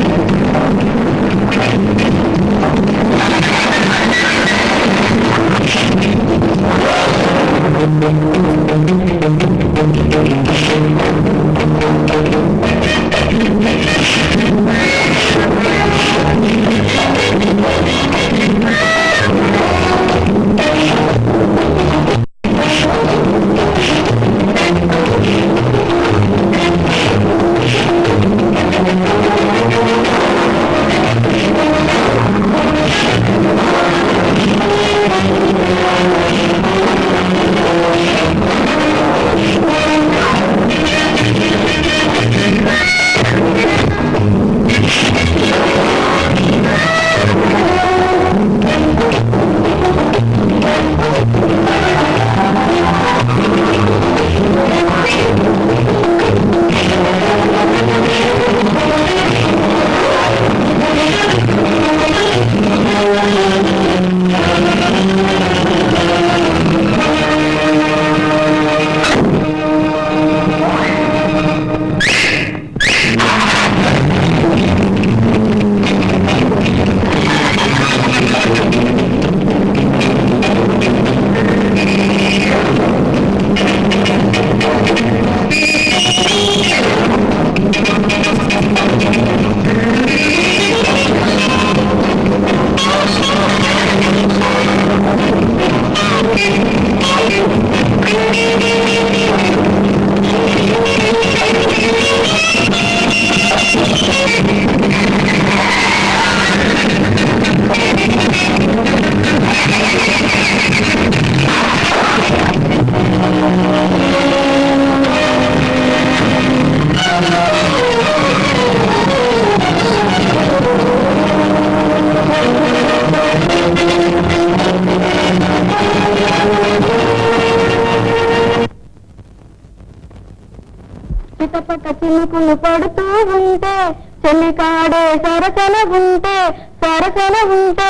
చిటపట చినుకులు పడుతూ ఉంటే చెల్లికాడే సరసన ఉంటే సరసన ఉంటే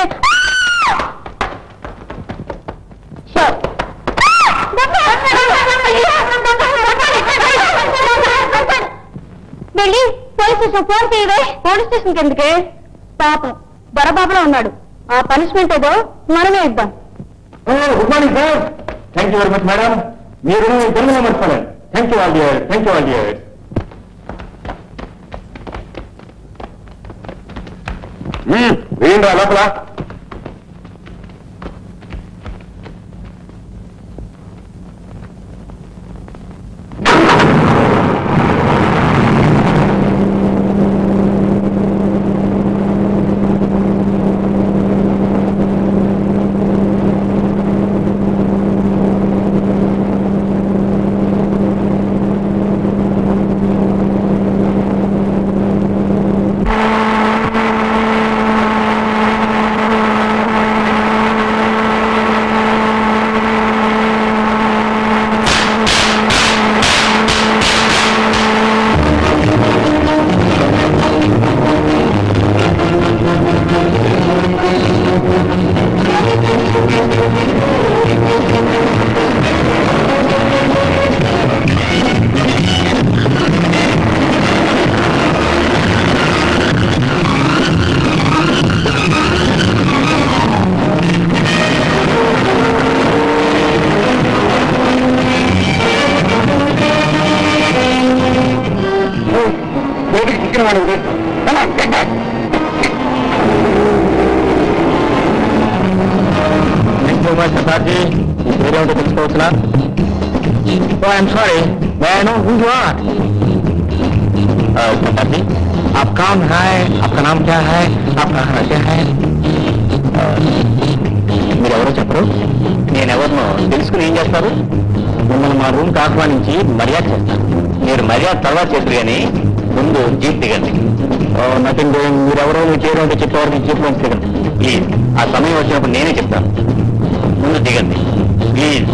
వెళ్ళి పోలీస్ స్టేషన్ ఫోన్ చేయవే పోలీస్ స్టేషన్కి ఎందుకే పాపం బరబాబులో ఉన్నాడు ఆ పనిష్మెంట్ ఏదో మనమే ఇద్దాం good morning sir thank you very much madam మీరు తెలుగులో మర్చిపోలేదు thank you all dear thank you all dear వేయండి లోపల కోటికి చిక్కిన వాడు సార్జీ మీరేమిటో తెలుసుకోవచ్చునా ఐఎమ్ సారీ నేను హూ యు ఆర్ सरदार जी आप कौन है आपका नाम क्या है आप कहाँ रहते हैं మీరెవరో చెప్పరు నేనెవరినో తెలుసుకుని ఏం చేస్తారు మిమ్మల్ని మా రూమ్కి ఆహ్వానించి మర్యాద చేస్తాను మీరు మర్యాద తర్వాత చేద్దరు కానీ ముందు జీప్ దిగండి నథింగ్ డూయింగ్ మీరెవరో మీరు చేయడం చెప్పేవారికి జీప్ నుంచి దిగండి ప్లీజ్ ఆ సమయం వచ్చినప్పుడు నేనే చెప్తాను ముందు దిగండి ప్లీజ్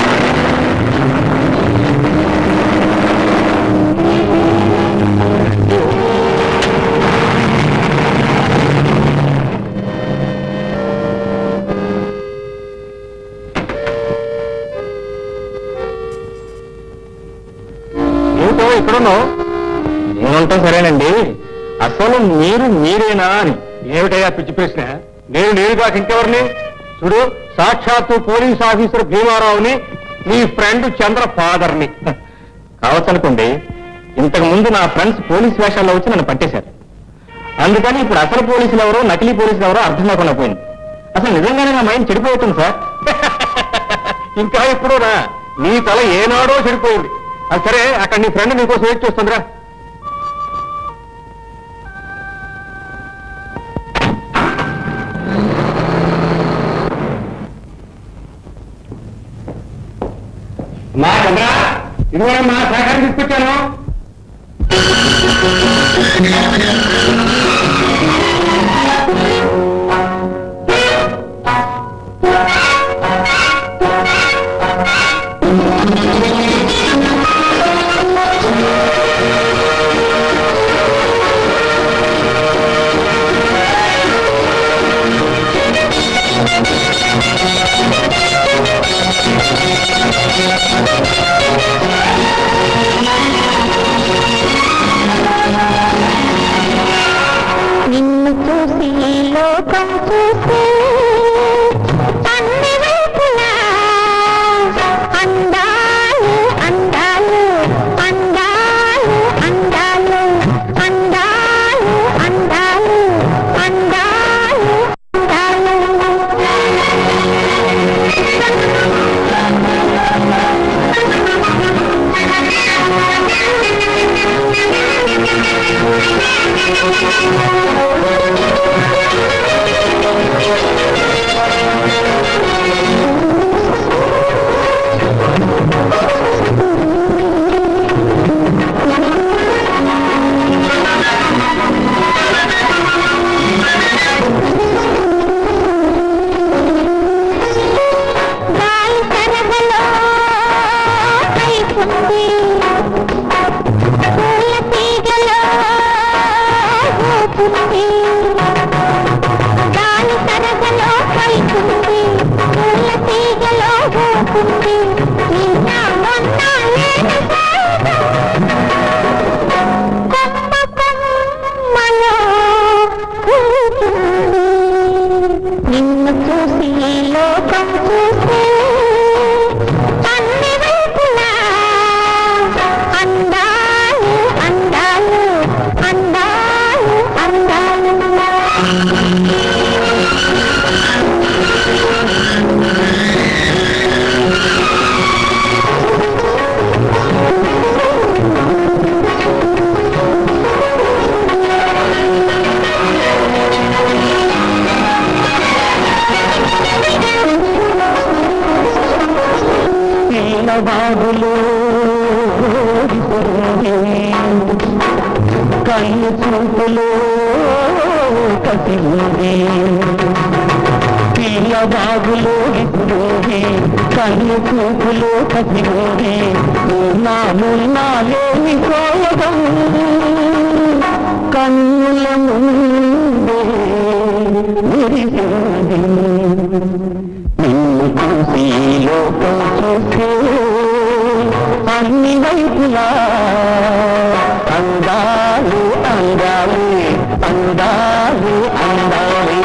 ఏమిటో ఇక్కడున్నావు నేనుంటాం సరేనండి అసలు మీరు మీరేనా అని ఏమిటయ్యా పిచ్చి ప్రశ్న నేను నేను కాక ఇంకెవరిని చూడు సాక్షాత్తు పోలీస్ ఆఫీసర్ భీమారావుని నీ ఫ్రెండ్ చంద్ర ఫాదర్ని కావచ్చనుకోండి ఇంతకు ముందు నా ఫ్రెండ్స్ పోలీస్ వేషాల్లో వచ్చి నన్ను పట్టేశారు అందుకని ఇప్పుడు అసలు పోలీసులు ఎవరో నకిలీ పోలీసులు ఎవరో అర్థం కాకుండా పోయింది అసలు నిజంగానే నా మైండ్ చెడిపోతుంది సార్ ఇంకా ఎప్పుడోనా నీ తల ఏనాడో చెడిపోయింది అది సరే అక్కడ నీ ఫ్రెండ్ నీకోసం వెయిట్ చేస్తుందిరా మా చంద్ర ఇదిగో మా సహకారం తీసుకొచ్చాను నిన్ను చూసి ఈ లోకం చూసి అన్ని వైపులా అందాలు అందాలు అందాలు అందాలు అందాలు అందాలు అందాలు గాలి తరగలో కైపుంది పూల తీగలో పోతుంది దాని సరసలో కలుతుంది పూల తీగలో పోతుంది నిన్న మొన్న లేని సాయం కొమ్మ కొమ్మలో కూర్చుంది. నిన్ను చూసి ఈ లోకం చూస్తే అన్ని వైపులా అందాలు అందాలు అందాలు అందాలు బాబులు కళ్ళు చూపులు కసి ఉంది పిల్ల బాబులు ఇప్పుడే కళ్ళు చూపులు కసి ఉంది నా మున్నా లేని కోయడం కన్నుల ముందే మురిసింది నిన్ను చూసి లోకం చూస్తే అన్ని వైపులా అందాలు అందాలు అందాలు అందాలు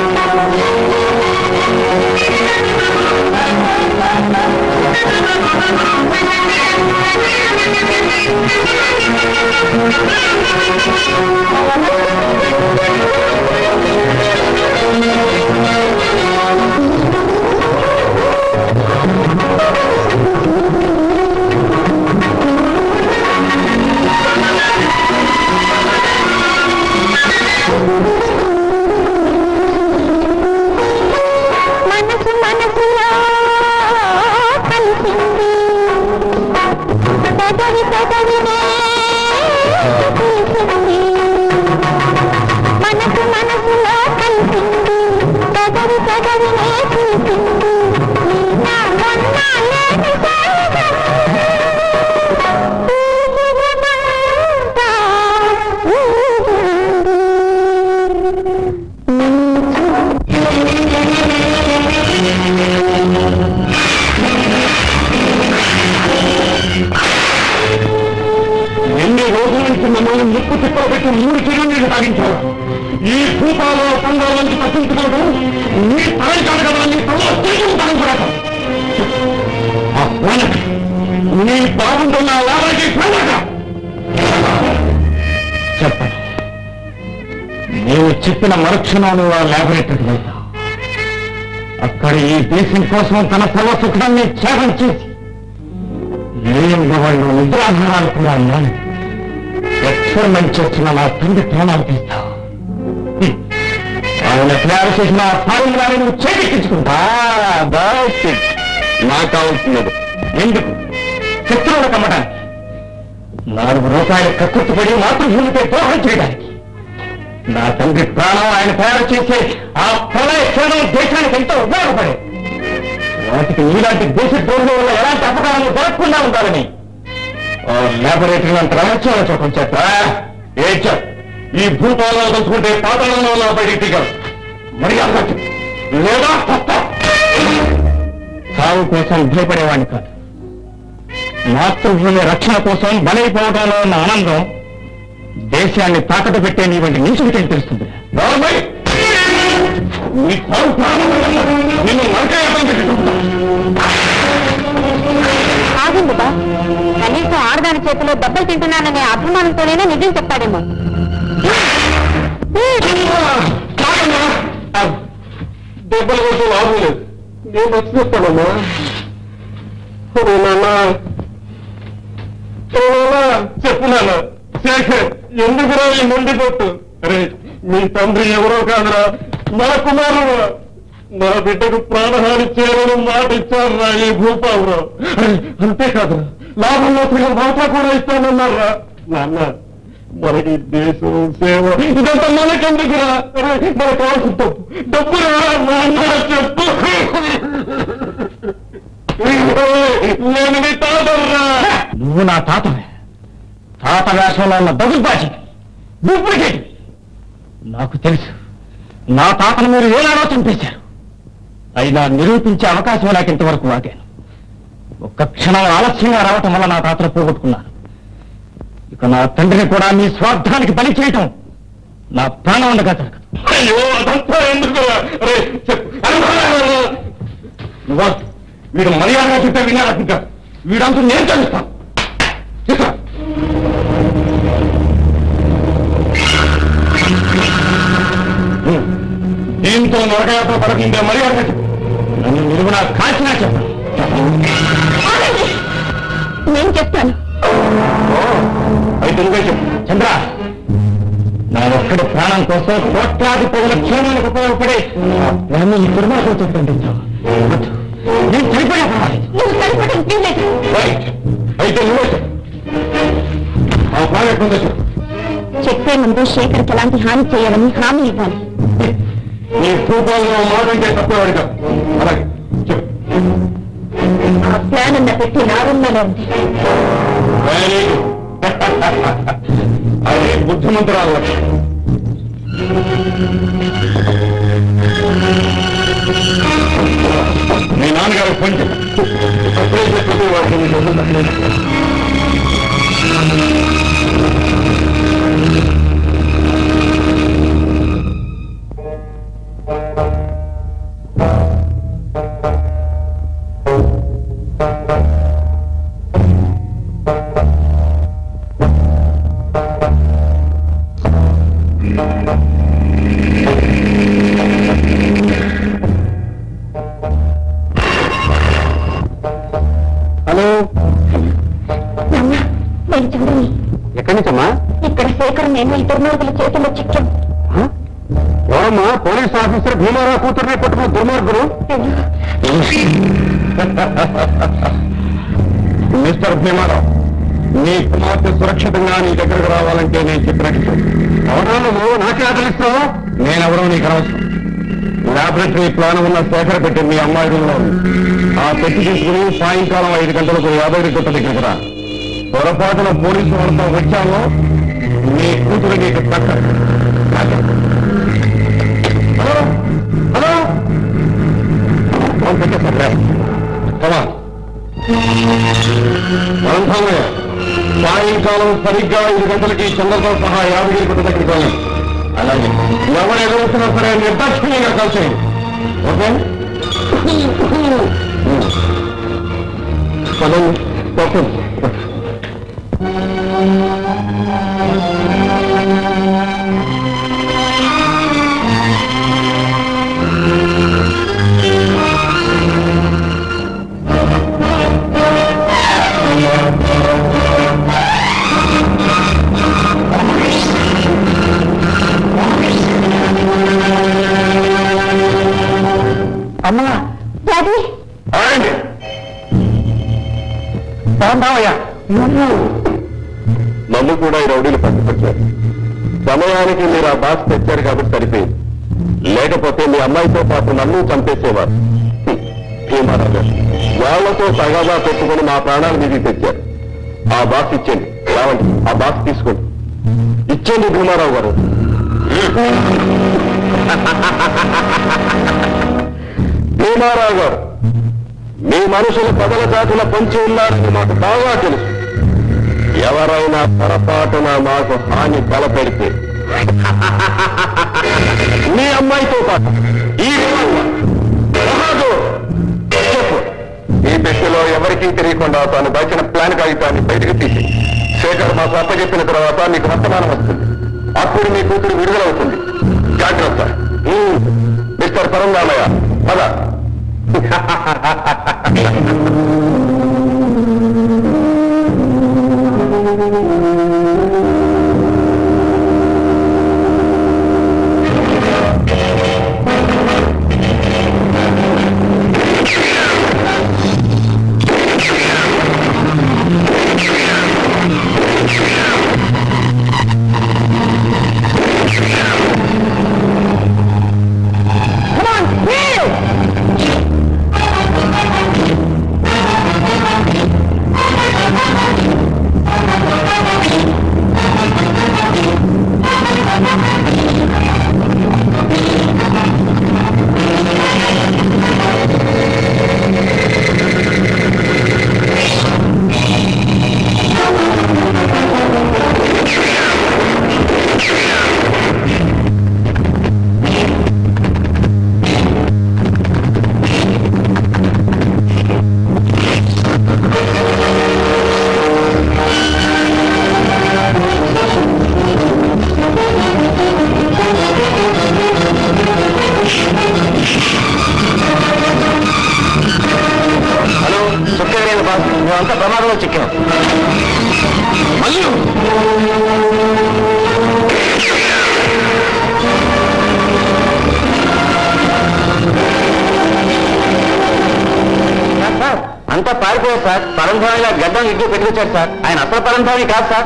మనసు మనసులో కలిసింది పెదవి పెదవినే తీసింది మనసు మనసులో కలిసింది పెదవి పెదవినే తీసింది నిన్న మొన్న లేని సాయం ఊపిరినంతా ఊగింది. ఎన్ని రోజుల నుంచి మమ్మల్ని ముప్పు తిప్పలు పెట్టి మూడు చిరునీళ్ళు సాగించారు ఈ భూపాలో పండుగ నుంచి తప్పించుకోవడం నీ తరలి కాదు కదా నీ తల తీసి తగ్గురాదు నీ బాగుంటున్న లాభానికి చెప్పండి నేను చెప్పిన మరుక్షణాలు ఆ ల్యాబొరేటరీకి వెళ్తా అక్కడ ఈ దేశం కోసం తన సర్వసుఖాన్ని త్యాగం చేసి లేని వాళ్ళు నిద్రాధారాలు కూడా ఉన్నాను ఎక్స్పెరిమెంట్ చేస్తున్న నా తండ్రి ప్రాణాలు తీస్తావు హ్మ్. ఆయన తయారు చేసిన ఆ ఫార్ములాని నువ్వు చేకెక్కించుకుంటా నాకు కావాల్సినది ఎందుకు శత్రువులకు అమ్మడానికి నాలుగు రూపాయలు కక్కుర్తిపడి మాతృభూమిపై దోహం చేయడానికి నా తండ్రి ప్రాణం ఆయన తయారు చేసే ఆ ప్రళయ క్షణం దేశానికి ఎంతో ఉపయోగపడే వాటికి ఇలాంటి దేశ ద్రోహుల వల్ల ఎలాంటి అపకారాలు జరగకుండా ఉండాలని ఆ లాబొరేటరీ అంత రహస్యాల చూడటం చేత ఏడ్చా ఈ భూపాలలో తెలుసుకుంటే పాతాళంలో ఉన్న బయటికి దిగారు మర్యాద కట్టు. లేదా సత్తా సాగు కోసం భయపడేవాడిని కాదు మాతృభూమి రక్షణ కోసం బలైపోవడంలో ఉన్న ఆనందం దేశాన్ని తాకట్టు పెట్టే నీ వంటి నీచుడికి తెలుస్తుంది నార్మల్ నీ సాగు ప్రారంభంగా నిన్ను నరకాయతం పెట్టుకుంటా ఆగింది బా కనీసం ఆడదాని చేతిలో దెబ్బలు తింటున్నాననే అభిమానంతోనైనా నిజం చెప్తాడేమో దెబ్బలు కొట్టు లాభం లేదు నేను వచ్చిస్తానమ్మా చెప్పు నాన్న శేఖర్ ఎందుకురా ఈ మొండి కొట్టు అరే మీ తండ్రి ఎవరో కాదురా నా కుమారుడు నా బిడ్డకు ప్రాణహాని చేరని మాట ఇచ్చారురా ఈ భూపాలరావు అరే అంతేకాదురా లాభంలో సగం వాటా కూడా ఇస్తానన్నారా నాన్న మనకి దేశం సేవ ఇదంతా మనకెందుకురా అరే మన కావాల్సిన డబ్బు డబ్బురా నాన్న చెప్పు నేను నీ తాతరా నువ్వు నా తాతవే తాత వేషంలో ఉన్న డబుల్ బాజీ డూప్లికేట్ నాకు తెలుసు నా తాతను మీరు ఏనాడో చంపేశారు అయినా నిరూపించే అవకాశం నాకు ఇంతవరకు వాగాను ఒక్క క్షణం ఆలస్యంగా రావటం వల్ల నా తాతను పోగొట్టుకున్నాను ఇక నా తండ్రిని కూడా మీ స్వార్థానికి బలి చేయటం నా ప్రాణం ఉండగా జరగదు అయ్యో అదంతా ఎందుకు అరే చెప్పు నువ్వు వీడు మర్యాదగా చెప్తే వినాలనుకుంటా వీడంతా నేను తెలుస్తాను చూస్తా దీంతో నరకయాత్ర పడకుంటే మర్యాదగా చెప్పు నన్ను నిలువున కాల్చినా చెప్పను నేను చెప్తాను అయితే నువ్వే చెప్పు చంద్ర నా ఒక్కడి ప్రాణం కోసం కోట్లాది ప్రజల క్షేమానికి ఉపయోగపడే ఆ ప్రేమని దుర్మార్గంతో పండించావు వద్దు. నేను చనిపోయా పర్వాలేదు నువ్వు సరిపడం వీల్లేదు రైట్. అయితే నువ్వే చెప్పు ఆ ప్రాణం ఎక్కడుందో చెప్పు చెప్పే ముందు శేఖర్కి ఎలాంటి హాని చేయవని హామీ ఇవ్వాలి నీ భూపాలను మాటంటే తప్పేవాడు కాదు అలాగే చెప్పు ఆ ప్లాన్ అన్న పెట్టి నా రూమ్లోనే ఉంది వెరీ గుడ్. అది బుద్ధిమంతురాలు లక్షణం. మీ నాన్నగారు ఫోన్ చెప్పు అప్పుడే చెప్పి వాడికి నీ డబ్బులు హలో నాన్న నేను చంద్రని ఎక్కడి నుంచమ్మా ఇక్కడ శేఖర్ నేను ఈ దుర్మార్గుల చేతుల్లో చిక్కాం ఎవరమ్మా పోలీస్ ఆఫీసర్ భీమారావు కూతుర్ని పట్టుకున్న దుర్మార్గులు మిస్టర్ భీమారావు నీ కుమార్తె సురక్షితంగా నీ దగ్గరకు రావాలంటే నేను చెప్పినట్టు ఎవరో నువ్వు నాకే ఆదరిస్తావు నేనెవరో నీకు అనవసరం లాబొరేటరీ ప్లాన్ ఉన్న శేఖర పెట్టి మీ అమ్మాయి రూమ్లో ఉంది ఆ పెట్టి తీసుకుని సాయంకాలం ఐదు గంటలకు యాదగిరి గుట్ట దగ్గరికి రా పొరపాటున పోలీసు వాళ్ళతో వచ్చామో నీ కూతురు నీకు తక్క హలో హలో ఫోన్ పెట్టేస్తా కమా రంభామయ్య సాయంకాలం సరిగ్గా ఐదు గంటలకి చంద్రతో సహా యాదగిరి గుట్ట దగ్గరికి వెళ్ళండి అలాగే ఎవరు ఎదురుస్తున్నా సరే నిర్దాక్షిణ్యంగా కలిసేయండి ఓకే పదండి ఓకే అమ్మా డాడీ ఆగండి బాగున్నావయ్యా నన్ను కూడా ఈ రౌడీలు పట్టుకొచ్చారు సమయానికి మీరు ఆ బాస్ తెచ్చారు కాబట్టి సరిపోయింది లేకపోతే మీ అమ్మాయితో పాటు నన్ను చంపేసేవారు హ్మ్. భీమారావు గారు వాళ్లతో తగాదా పెట్టుకుని మా ప్రాణాలు మీది తెచ్చారు ఆ బాక్స్ ఇచ్చేయండి రావండి ఆ బాక్స్ తీసుకోండి ఇచ్చేయండి భీమారావు గారు భీమారావు గారు మీ మనుషులు ప్రజల జాతుల పొంచి ఉన్నారని మాకు బాగా తెలుసు ఎవరైనా పొరపాటున మాకు హాని బలపెడితే మీ అమ్మాయితో పాటు ఈ బహదూర్, చెప్పు ఈ పెట్టెలో ఎవరికీ తెలియకుండా తాను దాచిన ప్లాన్ కాగితాన్ని బయటకు తీసి శేఖర్ మాకు అప్పచెప్పిన తర్వాత మీకు వర్తమానం వస్తుంది అప్పుడు మీ కూతురు విడుదలవుతుంది జాగ్రత్త ఉమ్, మిస్టర్ పరంగామయ్య పద Come on, మేమంతా ప్రమాదంలో చిక్కాం మల్లు సార్ అంతా పారిపోయారు సార్ పరంధామిలా గడ్డం ఇంటికి పెట్టుకొచ్చాడు సార్ ఆయన అసలు పరంధామి కాదు సార్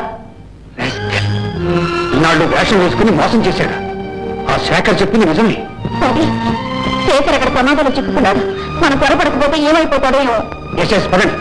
ఈనాడు వేషం వేసుకుని మోసం చేశాడు ఆ శేఖర్ చెప్పింది నిజమే సరే శేఖర్ అక్కడ ప్రమాదంలో చిక్కుకున్నాడు మనం త్వరపడకపోతే ఏమైపోతాడో ఏమో ఎస్ ఎస్ పదండి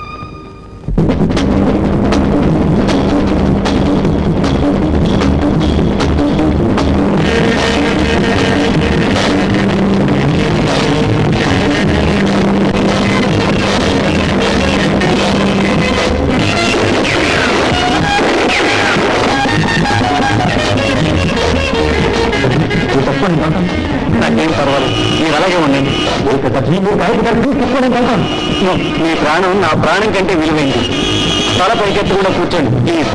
మీరు తప్పండి వెళ్తాను నాకేం పర్వాలేదు మీరు అలాగే ఉండండి మీరు పెద్ద మీరు గాయపడ్డారు తప్పండి వెళ్తాను మీ ప్రాణం నా ప్రాణం కంటే విలువైంది తల పైకెత్తి కూడా కూర్చోండి ప్లీజ్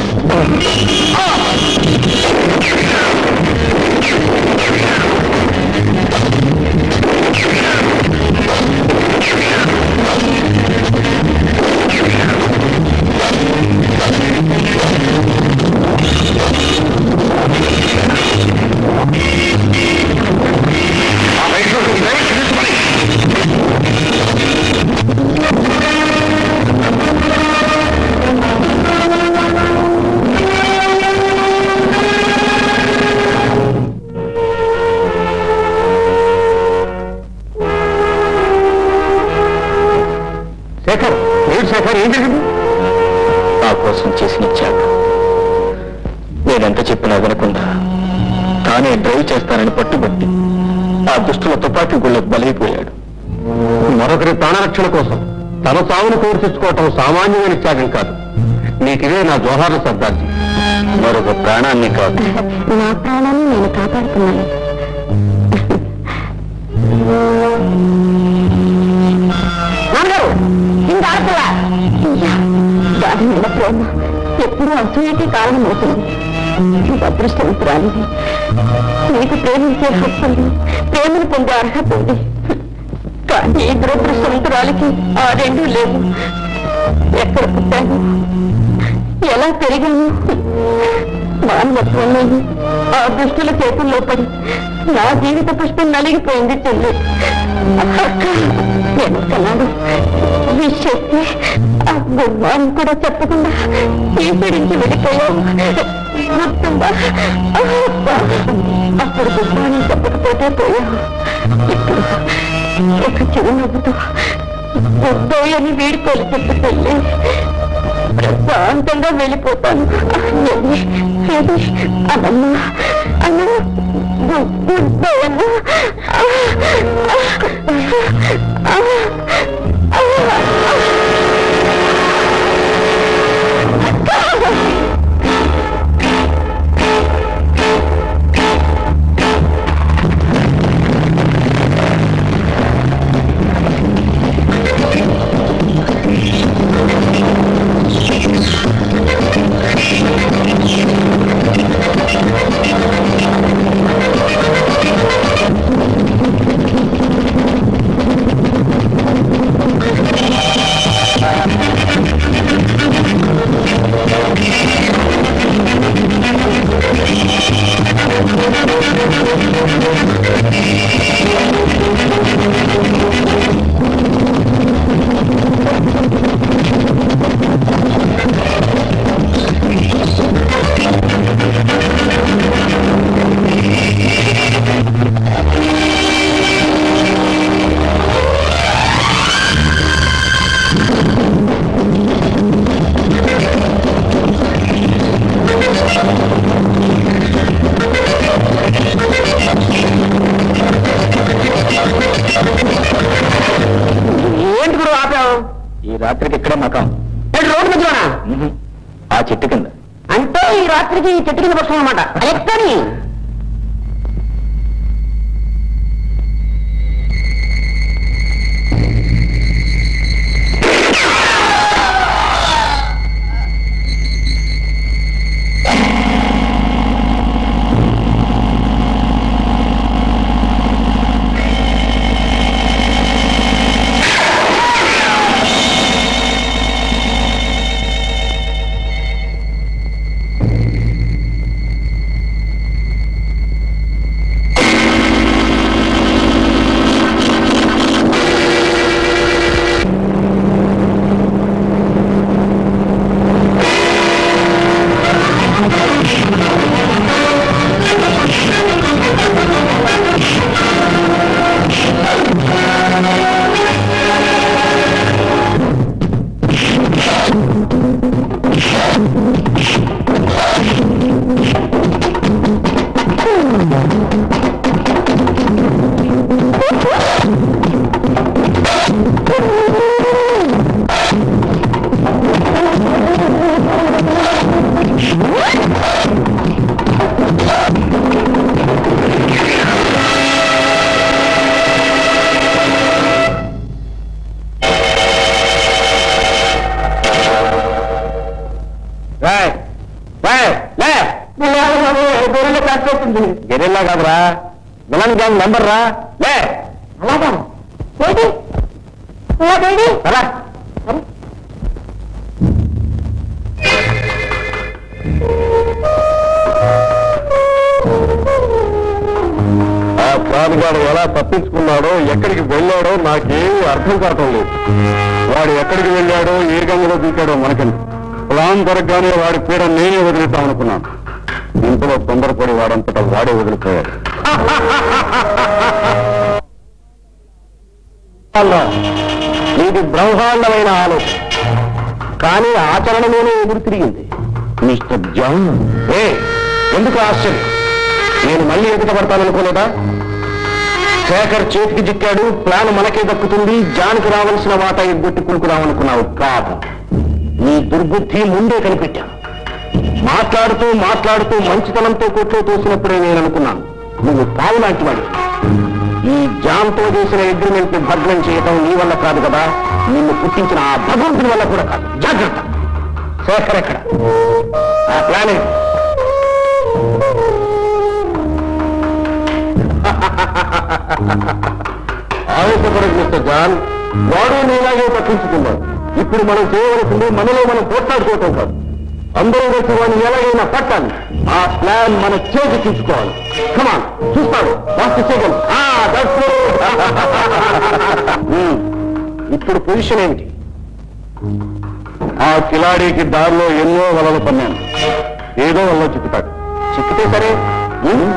శేఖర్ ఏడు శేఖర్ ఏం జరిగింది నా కోసం చేసిన త్యాగం నేనెంత చెప్పినా వినకుండా తానే డ్రైవ్ చేస్తానని పట్టుబట్టి ఆ దుష్టుల తుపాకీ గుళ్ళకు బలైపోయాడు మరొకరి ప్రాణరక్షణ కోసం తన సావును కోరి తెచ్చుకోవటం సామాన్యమైన త్యాగం కాదు నీకిదే నా జోహార్ల సర్దార్జీ మరొక ప్రాణాన్ని కాదు నా ప్రాణాన్ని నేను కాపాడుతున్నాను నాన్నగారు ఇంత ఆడపిల్ల దాని మీద ప్రేమ ఎప్పుడు అసూయకి కారణమవుతుంది ఇది అదృష్టవంతురాలిది నీకు ప్రేమించే హక్కు ఉంది ప్రేమను పొందే అర్హత ఉంది కానీ ఈ దురదృష్టవంతురాలికి ఆ రెండు లేవు ఎక్కడ పుట్టాను ఎలా పెరిగాను మానవత్వంలోని ఆ దుష్టుల చేతుల్లో పడి నా జీవిత పుష్పం నలిగిపోయింది చెల్లి అక్క నేను కన్నాడు ఈ శక్తి ఆ గుమ్మాన్ని కూడా చెప్పకుండా ఈశ్వరించి వెళ్ళిపోయావు గుర్తుందా అబ్బా, అప్పుడు గుమ్మాన్ని చెప్పకపోతే పోయావు ఇప్పుడు ఒక చిరునవ్వుతో గుడ్డోయని వీడుకోలు చెప్పు తల్లి ప్రశాంతంగా వెళ్ళిపోతాను ఏది? ఏది? అమ్మమ్మ అన్న గుడ్డోయన్న ఏంటి గురు ఆపావు ఈ రాత్రికి ఇక్కడే మకాం రోడ్డు మధ్యలోనా ఆ చెట్టు కింద అంటే ఈ రాత్రికి ఈ చెట్టు కింద పక్షం అనమాట ఎక్కని గొర్రెల కాకపోతుంది గెరెల్లా కాదురా విలన్ గ్యాంగ్ మెంబర్ రా లే అలాగా ఏంటి అలాగేంటి అలా ఆ ప్రాణిగాడు ఎలా తప్పించుకున్నాడో ఎక్కడికి వెళ్ళాడో నాకేమీ అర్థం కావటం లేదు వాడు ఎక్కడికి వెళ్ళాడో ఏ గంగలో దూకాడో మనకండి ప్లాన్ దొరకగానే వాడి పీడ నేనే వదిలేద్దాం అనుకున్నాను ఇంతలో తొందరపడి వాడంతటా వాడే వదిలిపోయాడు ఇది బ్రహ్మాండమైన ఆలోచన కానీ ఆచరణలోనే ఎదురు తిరిగింది మిస్టర్ జాన్ ఏ ఎందుకు ఆశ్చర్యం నేను మళ్ళీ ఎదుట పడతాననుకోలేదా శేఖర్ చేతికి చిక్కాడు ప్లాన్ మనకే దక్కుతుంది జానికి రావాల్సిన వాటా ఎగ్గొట్టి కులుకురామనుకున్నావు కాదు నీ దుర్బుద్ధి ముందే కనిపెట్టాను మాట్లాడుతూ మాట్లాడుతూ మంచితనంతో కొట్లో తోసినప్పుడే నేను అనుకున్నాను నువ్వు పావు లాంటి వాడి ఈ జాన్తో చేసిన అగ్రిమెంట్ ని భగ్నం చేయటం నీ వల్ల కాదు కదా నిన్ను పుట్టించిన ఆ భగవంతుని వల్ల కూడా కాదు జాగ్రత్త శేఖర్ ఎక్కడ ఆ ప్లాన్ ఏంటి? ఆవేశపడదు మిస్టర్ జాన్ వాడు నీలాగే తప్పించుకున్నాడు ఇప్పుడు మనం చేయవలసింది మనలో మనం పోట్లాడుకోవటం కాదు అందరూ వచ్చి వాడిని ఎలాగైనా పట్టాలి ఆ ప్లాన్ మన చేతి తీసుకోవాలి కమాన్ చూస్తాడు ఫస్ట్ సెకండ్ ఇప్పుడు పొజిషన్ ఏమిటి ఆ కిలాడీకి దారిలో ఎన్నో వలలు పన్నాను ఏదో వల్ల చిక్కుతాడు చిక్కితే సరే ఉమ్.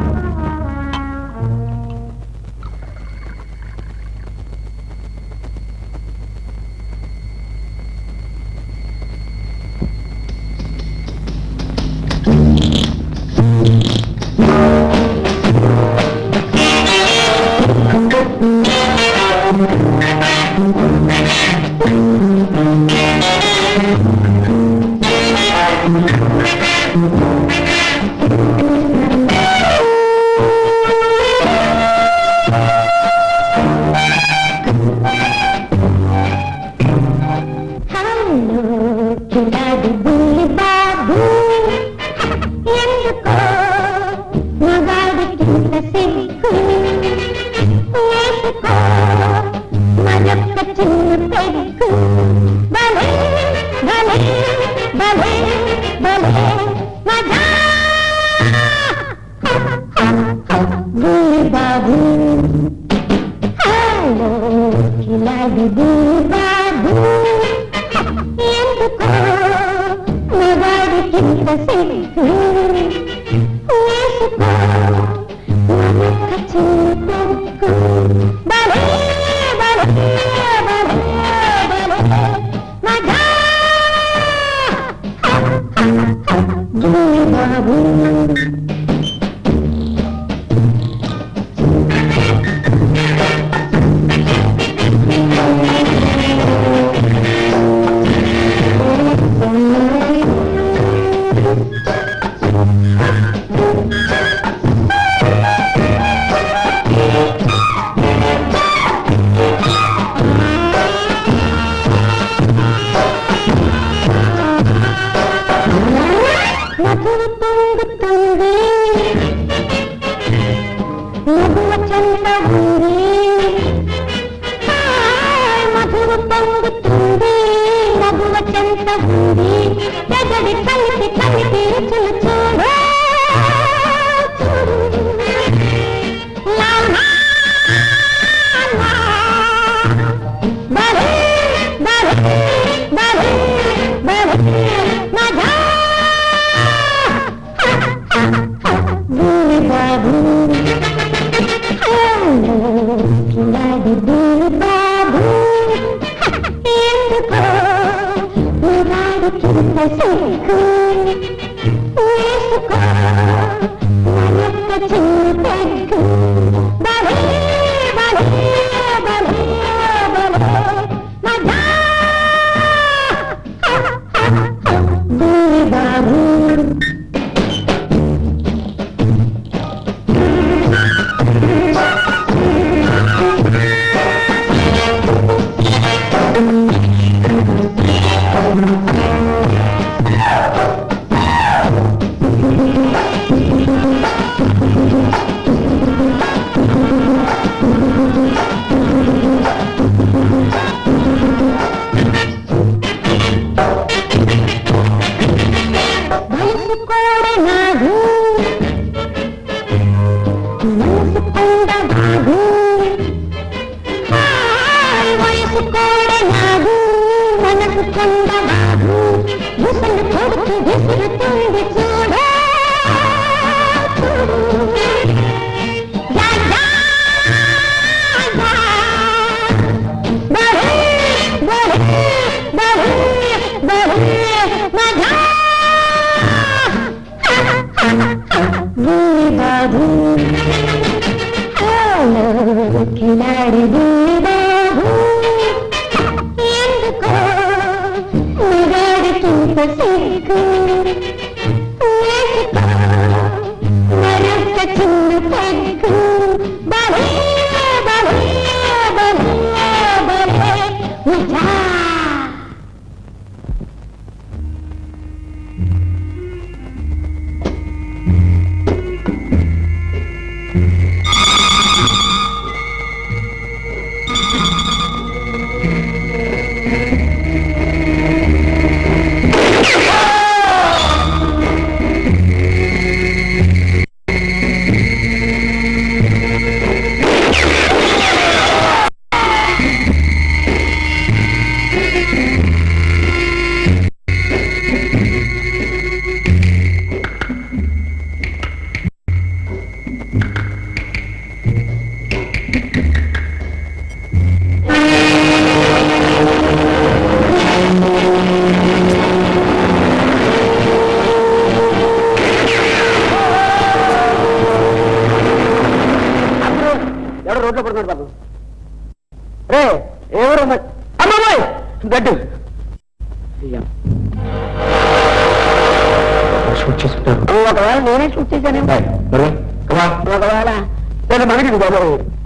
కిలాడి బుల్లి బాబు ఎందుకో మగాడికింత సిగ్గు వేసుకో మరొక్క చిన్న పెగ్గు బలే బలే బలే బలే మజా బుల్లి బాబు హలో కిలాడి బుల్లి బాబు ఎందుకో మగాడికింత సిగ్గు వేసుకో మరొక్క చిన్న పెగ్గు బలే బలే బలే బలే మజా బుల్లి బాబు మధువు పొంగుతుంది మధువ చంద ఉంది మధువు పొంగుతుంది మధువ చంద ఉంది పెదవి కలిపి కలిపి రుచులు చూడు లా లా లా. బలే బలే బలే బలే మజా బూలి బాబు కిలాడి బూలి బాబు ఎందుకో వాడు కింద సిగ్గు మనసు కొండవాగు హాయ్ వయసు కోడనాగు మనసు కొండవాగు ముసలు కొడుకు విసురుతుంది చూడు యా, యా, యా. బరే, బరే, బరే, బరే, మజా. బూరి బాబు హలో కిలాడి బూరి బాబు ఎందుకో మగాడికింత సిగ్గు వేసుకో మరొక చిన్న పెగ్గు బలే బలే బలే బలే మజా ఎవడో రోడ్లో పడుతున్నాడు బాబు రే ఎవరు అమ్మాయి గడ్డు షూట్ చేసుకుంటారు ఒకవేళ నేనే షూట్ చేశాను ఒకవేళ నేను మనకి బాబు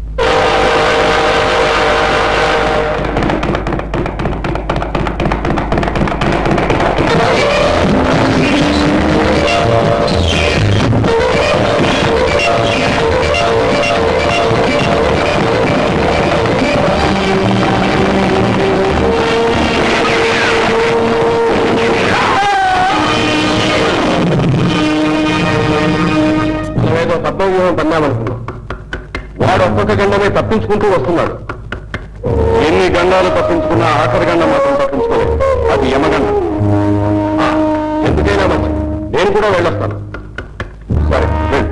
ఏదో తత్వవ్యూహం పన్నామనుకున్నాం వాడు ఒక్కొక్క గండమే తప్పించుకుంటూ వస్తున్నాడు ఎన్ని గండాలు తప్పించుకున్నా ఆఖరి గండం మాత్రం తప్పించుకోలేదు అది యమగండం ఆ, ఎందుకైనా మంచి నేను కూడా వెళ్ళొస్తాను సరే వెళ్ళు.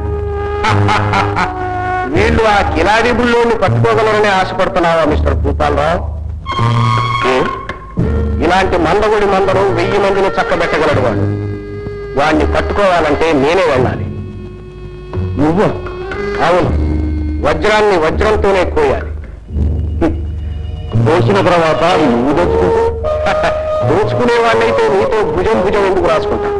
వీళ్ళు ఆ కిలాడి బుల్లోని పట్టుకోగలరని ఆశపడుతున్నావా మిస్టర్ భూపాలరావు ఏ? ఇలాంటి మందగుడి మందరు వెయ్యి మందిని చక్కబెట్టగలడు వాడు వాడిని పట్టుకోవాలంటే నేనే వెళ్ళాలి నువ్వు అవును వజ్రాన్ని వజ్రంతోనే కోయాలి హ్మ్. దోచిన తర్వాత నువ్వు దోచుకుంటూ దోచుకునే వాళ్ళైతే నీతో భుజం భుజం ఎందుకు రాసుకుంటా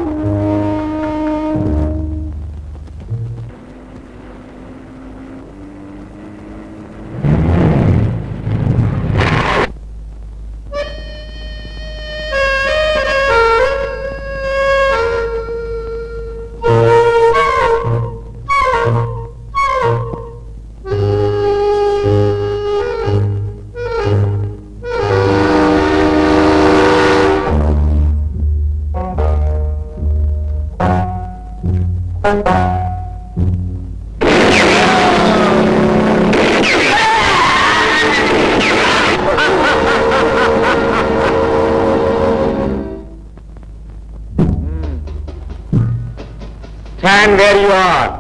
స్టాండ్ వేర్ యు ఆర్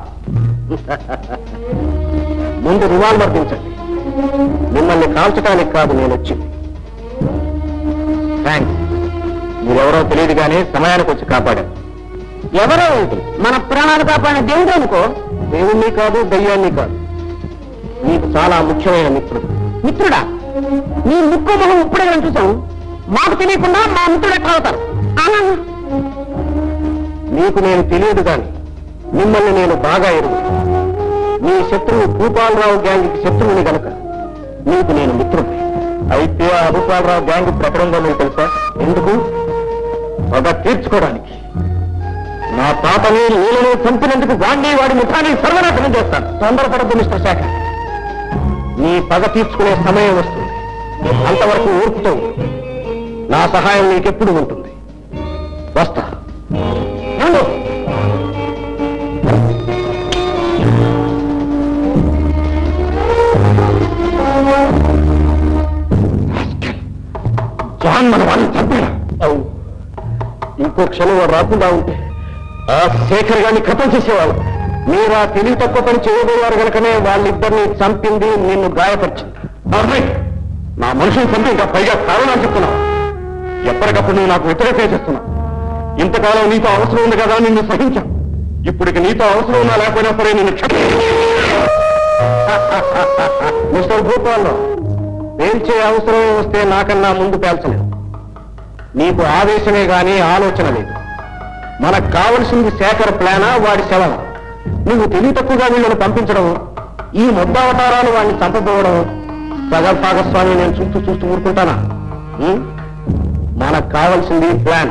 ముందు రివాల్వర్ దించండి మిమ్మల్ని కాల్చడానికి కాదు నేను వచ్చింది థ్యాంక్స్ మీరెవరో తెలియదు కానీ సమయానికి వచ్చి కాపాడారు ఎవరో ఏంటి మన ప్రాణాలు కాపాడిన దేవుడు అనుకో దేవుణ్ణి కాదు దయ్యాన్ని కాదు మీకు చాలా ముఖ్యమైన మిత్రుడు మిత్రుడా నీ ముక్కు మొహం ఇప్పుడే మనం చూసాం మాకు తెలియకుండా మా మిత్రుడు ఎట్లా అవుతారు ఆహా. నీకు నేను తెలియదు కానీ మిమ్మల్ని నేను బాగా ఎరుగు మీ శత్రువు భూపాలరావు గ్యాంగ్కి శత్రువుని గనక నీకు నేను మిత్రుడు అయితే ఆ భూపాలరావు గ్యాంగ్ ఇప్పుడు ఎక్కడ ఉందో మీకు తెలుసా ఎందుకు పగ తీర్చుకోవడానికి నా తాతని నీళ్ళని చంపినందుకు వాణ్ణి వాడి ముఖాన్ని సర్వనాశనం చేస్తాను తొందరపడద్దు మిస్టర్ శేఖర్ నీ పగ తీర్చుకునే సమయం వస్తుంది అంతవరకు ఊర్పుతో ఉండు. నా సహాయం నీకెప్పుడు ఉంటుంది వస్తా ఏమండు? చనువ రాకుండా ఉంటే ఆ శేఖర్ గారిని ఖతం చేసేవాళ్ళు మీరు ఆ తెలివి తక్కువ పని చేయబోయారు కనుకనే వాళ్ళిద్దరిని చంపింది నిన్ను గాయపరిచింది అమ్మాయి, నా మనుషులు చంపి ఇంకా పైగా కారణాలు చెప్తున్నావు ఎప్పటికప్పుడు నువ్వు నాకు వ్యతిరేకత చేస్తున్నావు ఇంతకాలం నీతో అవసరం ఉంది కదా నిన్ను సహించాను ఇప్పటికి నీతో అవసరం ఉన్నా లేకపోయినా సరే నిన్ను క్షమ మిస్టర్ భూపాల్లో పేల్చే అవసరం వస్తే నాకన్నా ముందు పేల్చలేదు నీకు ఆవేశమే గాని ఆలోచన లేదు మనకు కావలసింది శేఖర్ ప్లానా వాడి శవం నువ్వు తెలివి తక్కువగా వీళ్ళని పంపించడం ఈ ముద్దావతారాలు వాడిని చంపబోవడం సగం భాగస్వామి నేను చూస్తూ చూస్తూ ఊరుకుంటానా ఉం? మనకు కావాల్సింది ప్లాన్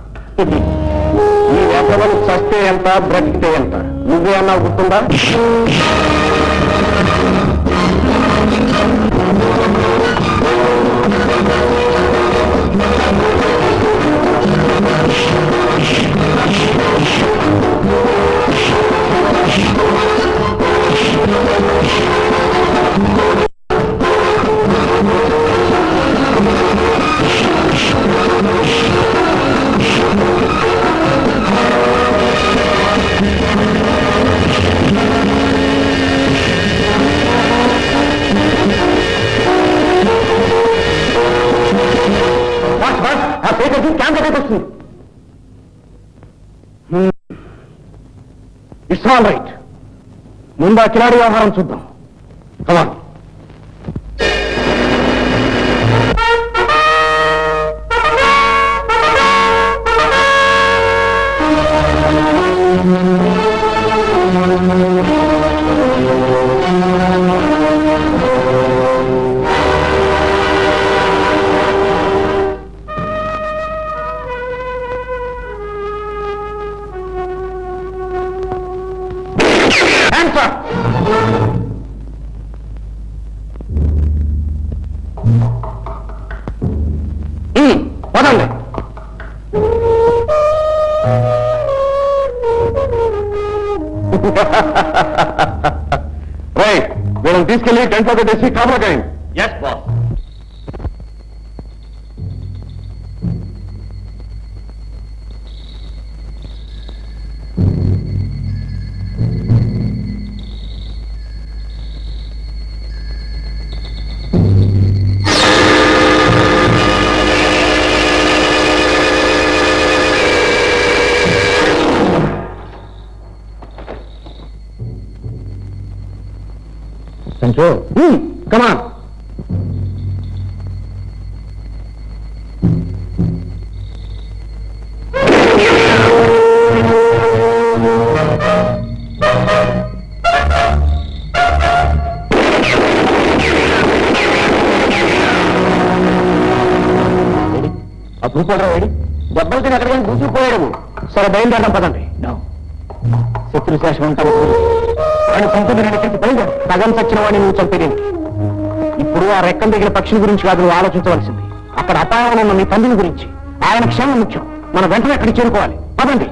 ఈ వెపవలు చస్తే ఎంత బ్రతికితే ఎంత నువ్వే అన్నా గుర్తుందా ఆ పేకకి క్యాన్సర్ రేట్ వస్తుంది ఇట్స్ ఆల్ రైట్ ముందు ఆ కిలాడి వ్యవహారం చూద్దాం కమాన్ పదండి రైట్ వీళ్ళని తీసుకెళ్లి టెంట్ లో పెట్టేసి కాపలా కాయండి ఎస్ బాస్ సంచో కమాన్ ఆ భూపాలరావు ఏడి దెబ్బలు తిని ఎక్కడికైనా కూర్చుకుపోయాడు సరే బయలుదేరడం పదండి శత్రు శేషం ఉంటాను ఆయన చంపిన నేను ఇక్కడికి బయలుదేరు సగం చచ్చిన వాడిని నువ్వు చంపేది ఇప్పుడు ఆ రెక్కం దిగిన పక్షుల గురించి కాదు నువ్వు ఆలోచించవలసింది అక్కడ అపాయం ఉన్న మీ తండ్రిని గురించి ఆయన క్షేమం ముఖ్యం మనం వెంటనే అక్కడికి చేరుకోవాలి పదండి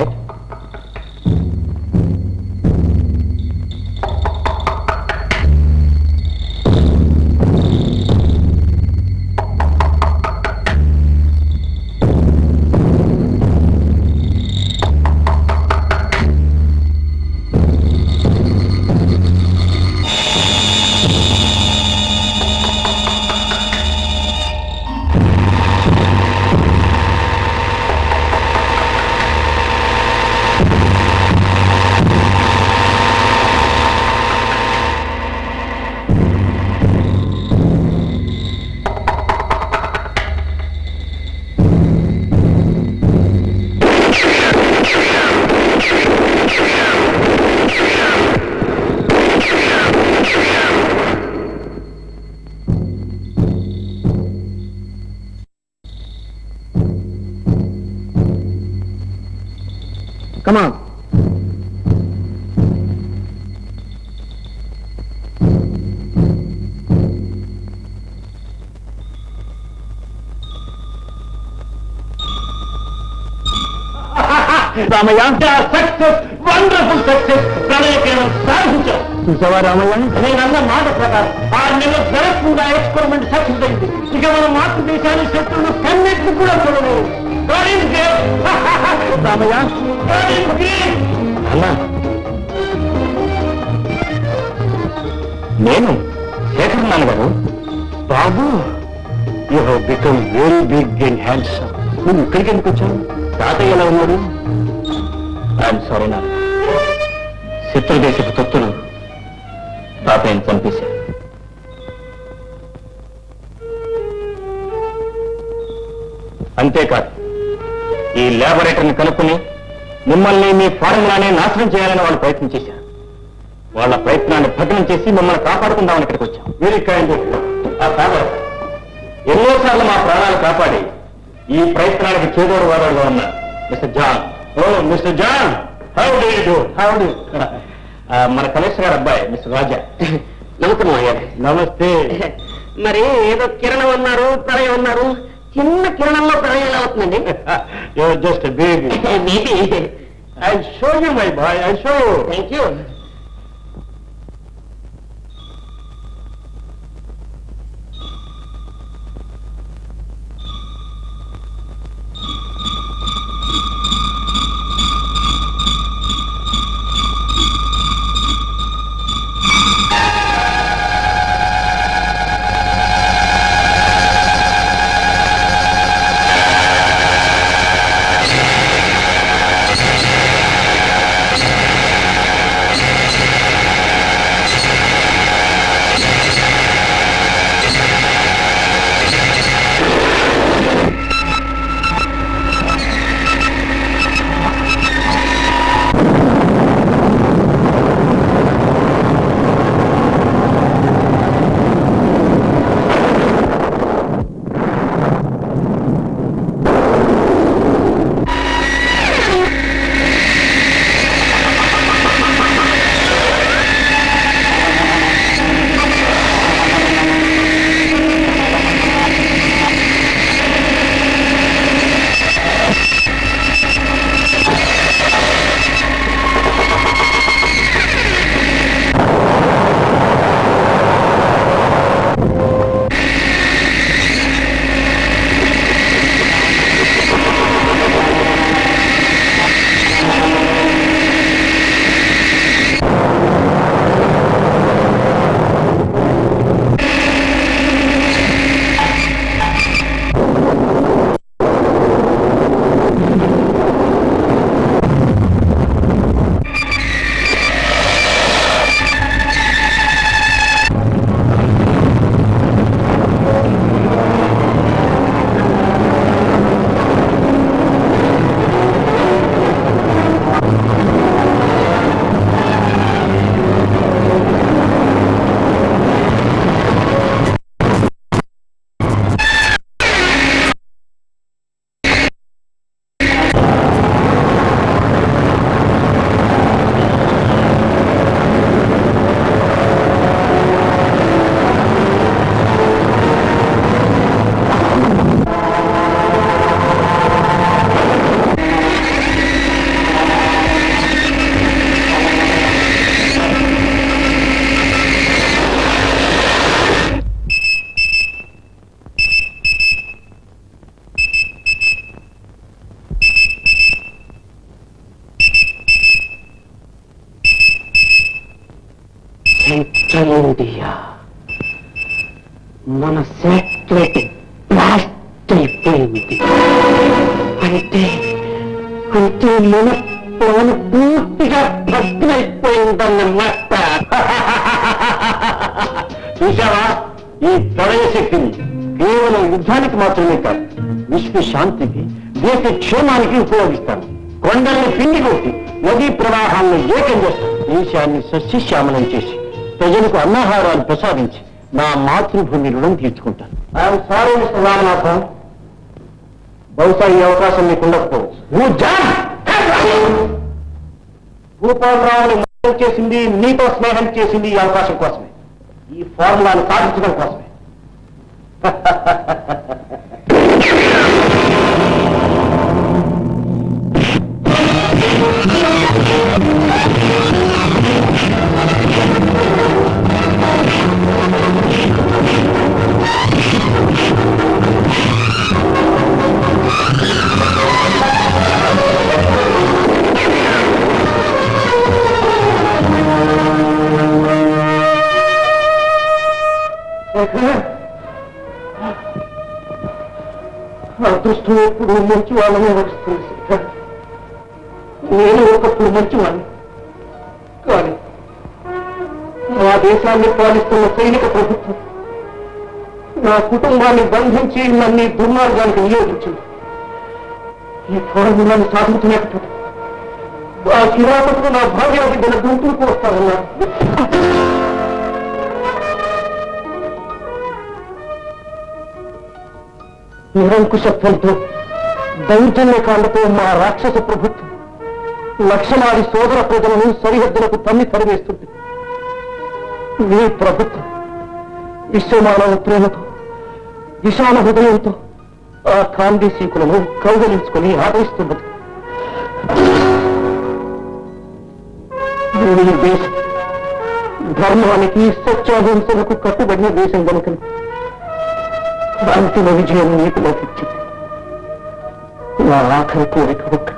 కమా రామయ్య సక్సెస్ వండర్ఫుల్ సక్సెస్ ప్రణయకీరం సాధించాం చూసావా రామయ్య నేనన్న మాట ప్రకారం ఆరు నెలలు జరగకుండా ఎక్స్పెరిమెంట్ సక్సెస్ అయింది ఇక మన మాతృదేశాన్ని శత్రువులు కన్నెట్లు కూడా చూడలేదు రామయ్య అన్నా నేను శేఖర్ నాన్నగారు బాబు you have become very big and handsome నువ్వు ఇక్కడికి ఎందుకు వచ్చావు తాతయ్య ఎలా ఉన్నాడు ఐఎమ్ సారీ నాన్న శత్రుదేశపు తొత్తులు తాతయ్యని చంపేశారు అంతేకాదు ఈ ల్యాబొరేటరీని కనుక్కుని మిమ్మల్ని మీ ఫార్ములానే నాశనం చేయాలని వాళ్ళు ప్రయత్నం చేశారు వాళ్ళ ప్రయత్నాన్ని భగ్నం చేసి మిమ్మల్ని కాపాడుకుందామని ఇక్కడికి వచ్చాం వెరీ కైండ్ ఆ పేపర్ ఎన్నోసార్లు మా ప్రాణాలు కాపాడి ఈ ప్రయత్నానికి చేదోడు వారోడుగా ఉన్నారు mister John oh mister John how do do how do మన కమిషనర్ గారు అబ్బాయి మిస్టర్ రాజా నమస్కారం అయ్యారు నమస్తే మరి ఏదో కిరణం అన్నారు ప్రళయం అన్నారు చిన్న కిరణంలో ప్రళయం ఎలా అవుతుందండి your just baby maybe I show you my boy I show thank you central India మన శాటిలైట్ బ్లాస్ట్ అయిపోయింది అంటే అంటే మన ప్లాన్ పూర్తిగా భగ్నైపోయిందన్నమాట చూసావా ఈ ప్రళయ శక్తిని కేవలం యుద్ధానికి మాత్రమే కాదు విశ్వ శాంతికి దేశ క్షేమానికి ఉపయోగిస్తాను కొండల్ని పిండి కొట్టి నదీ ప్రవాహాలను ఏకం చేస్తాను దేశాన్ని సస్యశ్యామలం చేసి ప్రజలకు అన్నాహారాలు ప్రసాదించి నా మాతృభూమి రుణం తీర్చుకుంటాను ఐఎమ్ సారీ మిస్టర్ రామనాథన్ బహుశా ఈ అవకాశం మీకు ఉండకపోవచ్చు నువ్వు జాన్ భూపాలరావుని మోసం చేసింది నీతో స్నేహం చేసింది ఈ అవకాశం కోసమే ఈ ఫార్ములాను సాధించడం కోసమే ఆ అదృష్టం ఎప్పుడు మంచి వాళ్ళనే వస్తుంది శేఖర్. నేను ఒకప్పుడు మంచివాడిని కానీ మా దేశాన్ని పాలిస్తున్న సైనిక ప్రభుత్వం నా కుటుంబాన్ని బంధించి నన్ను ఈ దుర్మార్గానికి నియోగించింది ఈ పోరాటాన్ని సాధించలేకపోతే ఆ కిరాతకు నా భార్య బిడ్డల గుంపులు కోస్తారన్నారు నిరంకుశత్వంతో దౌర్జన్యకాండతో మా రాక్షస ప్రభుత్వం లక్షలాది సోదర ప్రజలను సరిహద్దులకు తన్ని తరివేస్తుంది మీ ప్రభుత్వం విశ్వమానవ ప్రేమతో విశాల హృదయంతో ఆ కాందీసీకులను కౌగలించుకొని ఆదరిస్తున్నది ఈ దేశం ధర్మానికి సత్యాహింసలకు కట్టుబడిన దేశం కనుక అంతిమ విజయం నీకు లభించింది నా ఆఖరి కోరిక ఒక్కటే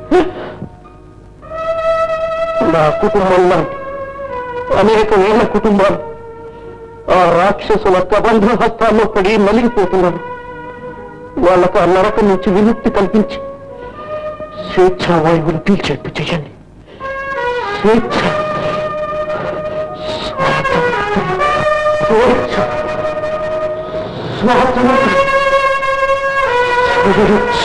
నా కుటుంబం లాంటి అనేక వేల కుటుంబాలు ఆ రాక్షసుల కబంధ హస్తాల్లో పడి నలిగిపోతున్నారు వాళ్ళకు ఆ నరకం నుంచి విముక్తి కల్పించి స్వేచ్ఛా వాయువులు పీల్చేట్టు చేయండి స్వేచ్ఛ స్వేచ్ఛ స్వాతంత్రం స్వేచ్ఛ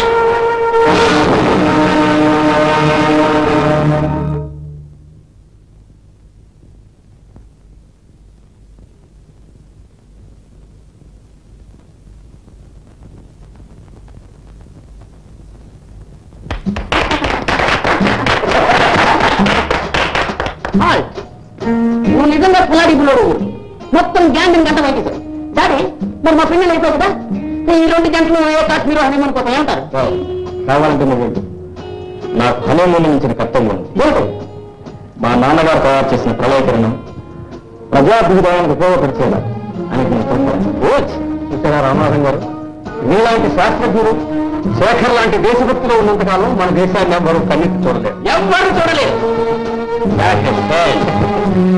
హాయ్ నువ్వు నిజంగా పిల్లాడి పిల్లడు మొత్తం గ్యాంగ్ గంట వైపు డాడీ మరి మా పిల్లలు అయిపోయి కదా ఈ రెండు గంటలు ఏ కాశ్మీర్ హనీమూన్ కోసం ఏమంటారు కావాలంటే నువ్వు ఉండు. నాకు హనీమూన్ ఇచ్చిన కర్తవ్యం ఉంది ఏంటో మా నాన్నగారు తయారు చేసిన ప్రళయకరణం ప్రజాభిప్రాయానికి ఉపయోగపరిచేలా అని నేను కోరుతాను ఓచ్ ఇక్కడ రామనాథం గారు మీలాంటి శాస్త్రజ్ఞులు శేఖర్ లాంటి దేశభక్తులు ఉన్నంతకాలం మన దేశాన్ని ఎవ్వరూ కన్నెత్తి చూడలేదు ఎవ్వరు చూడలేదు That is fair.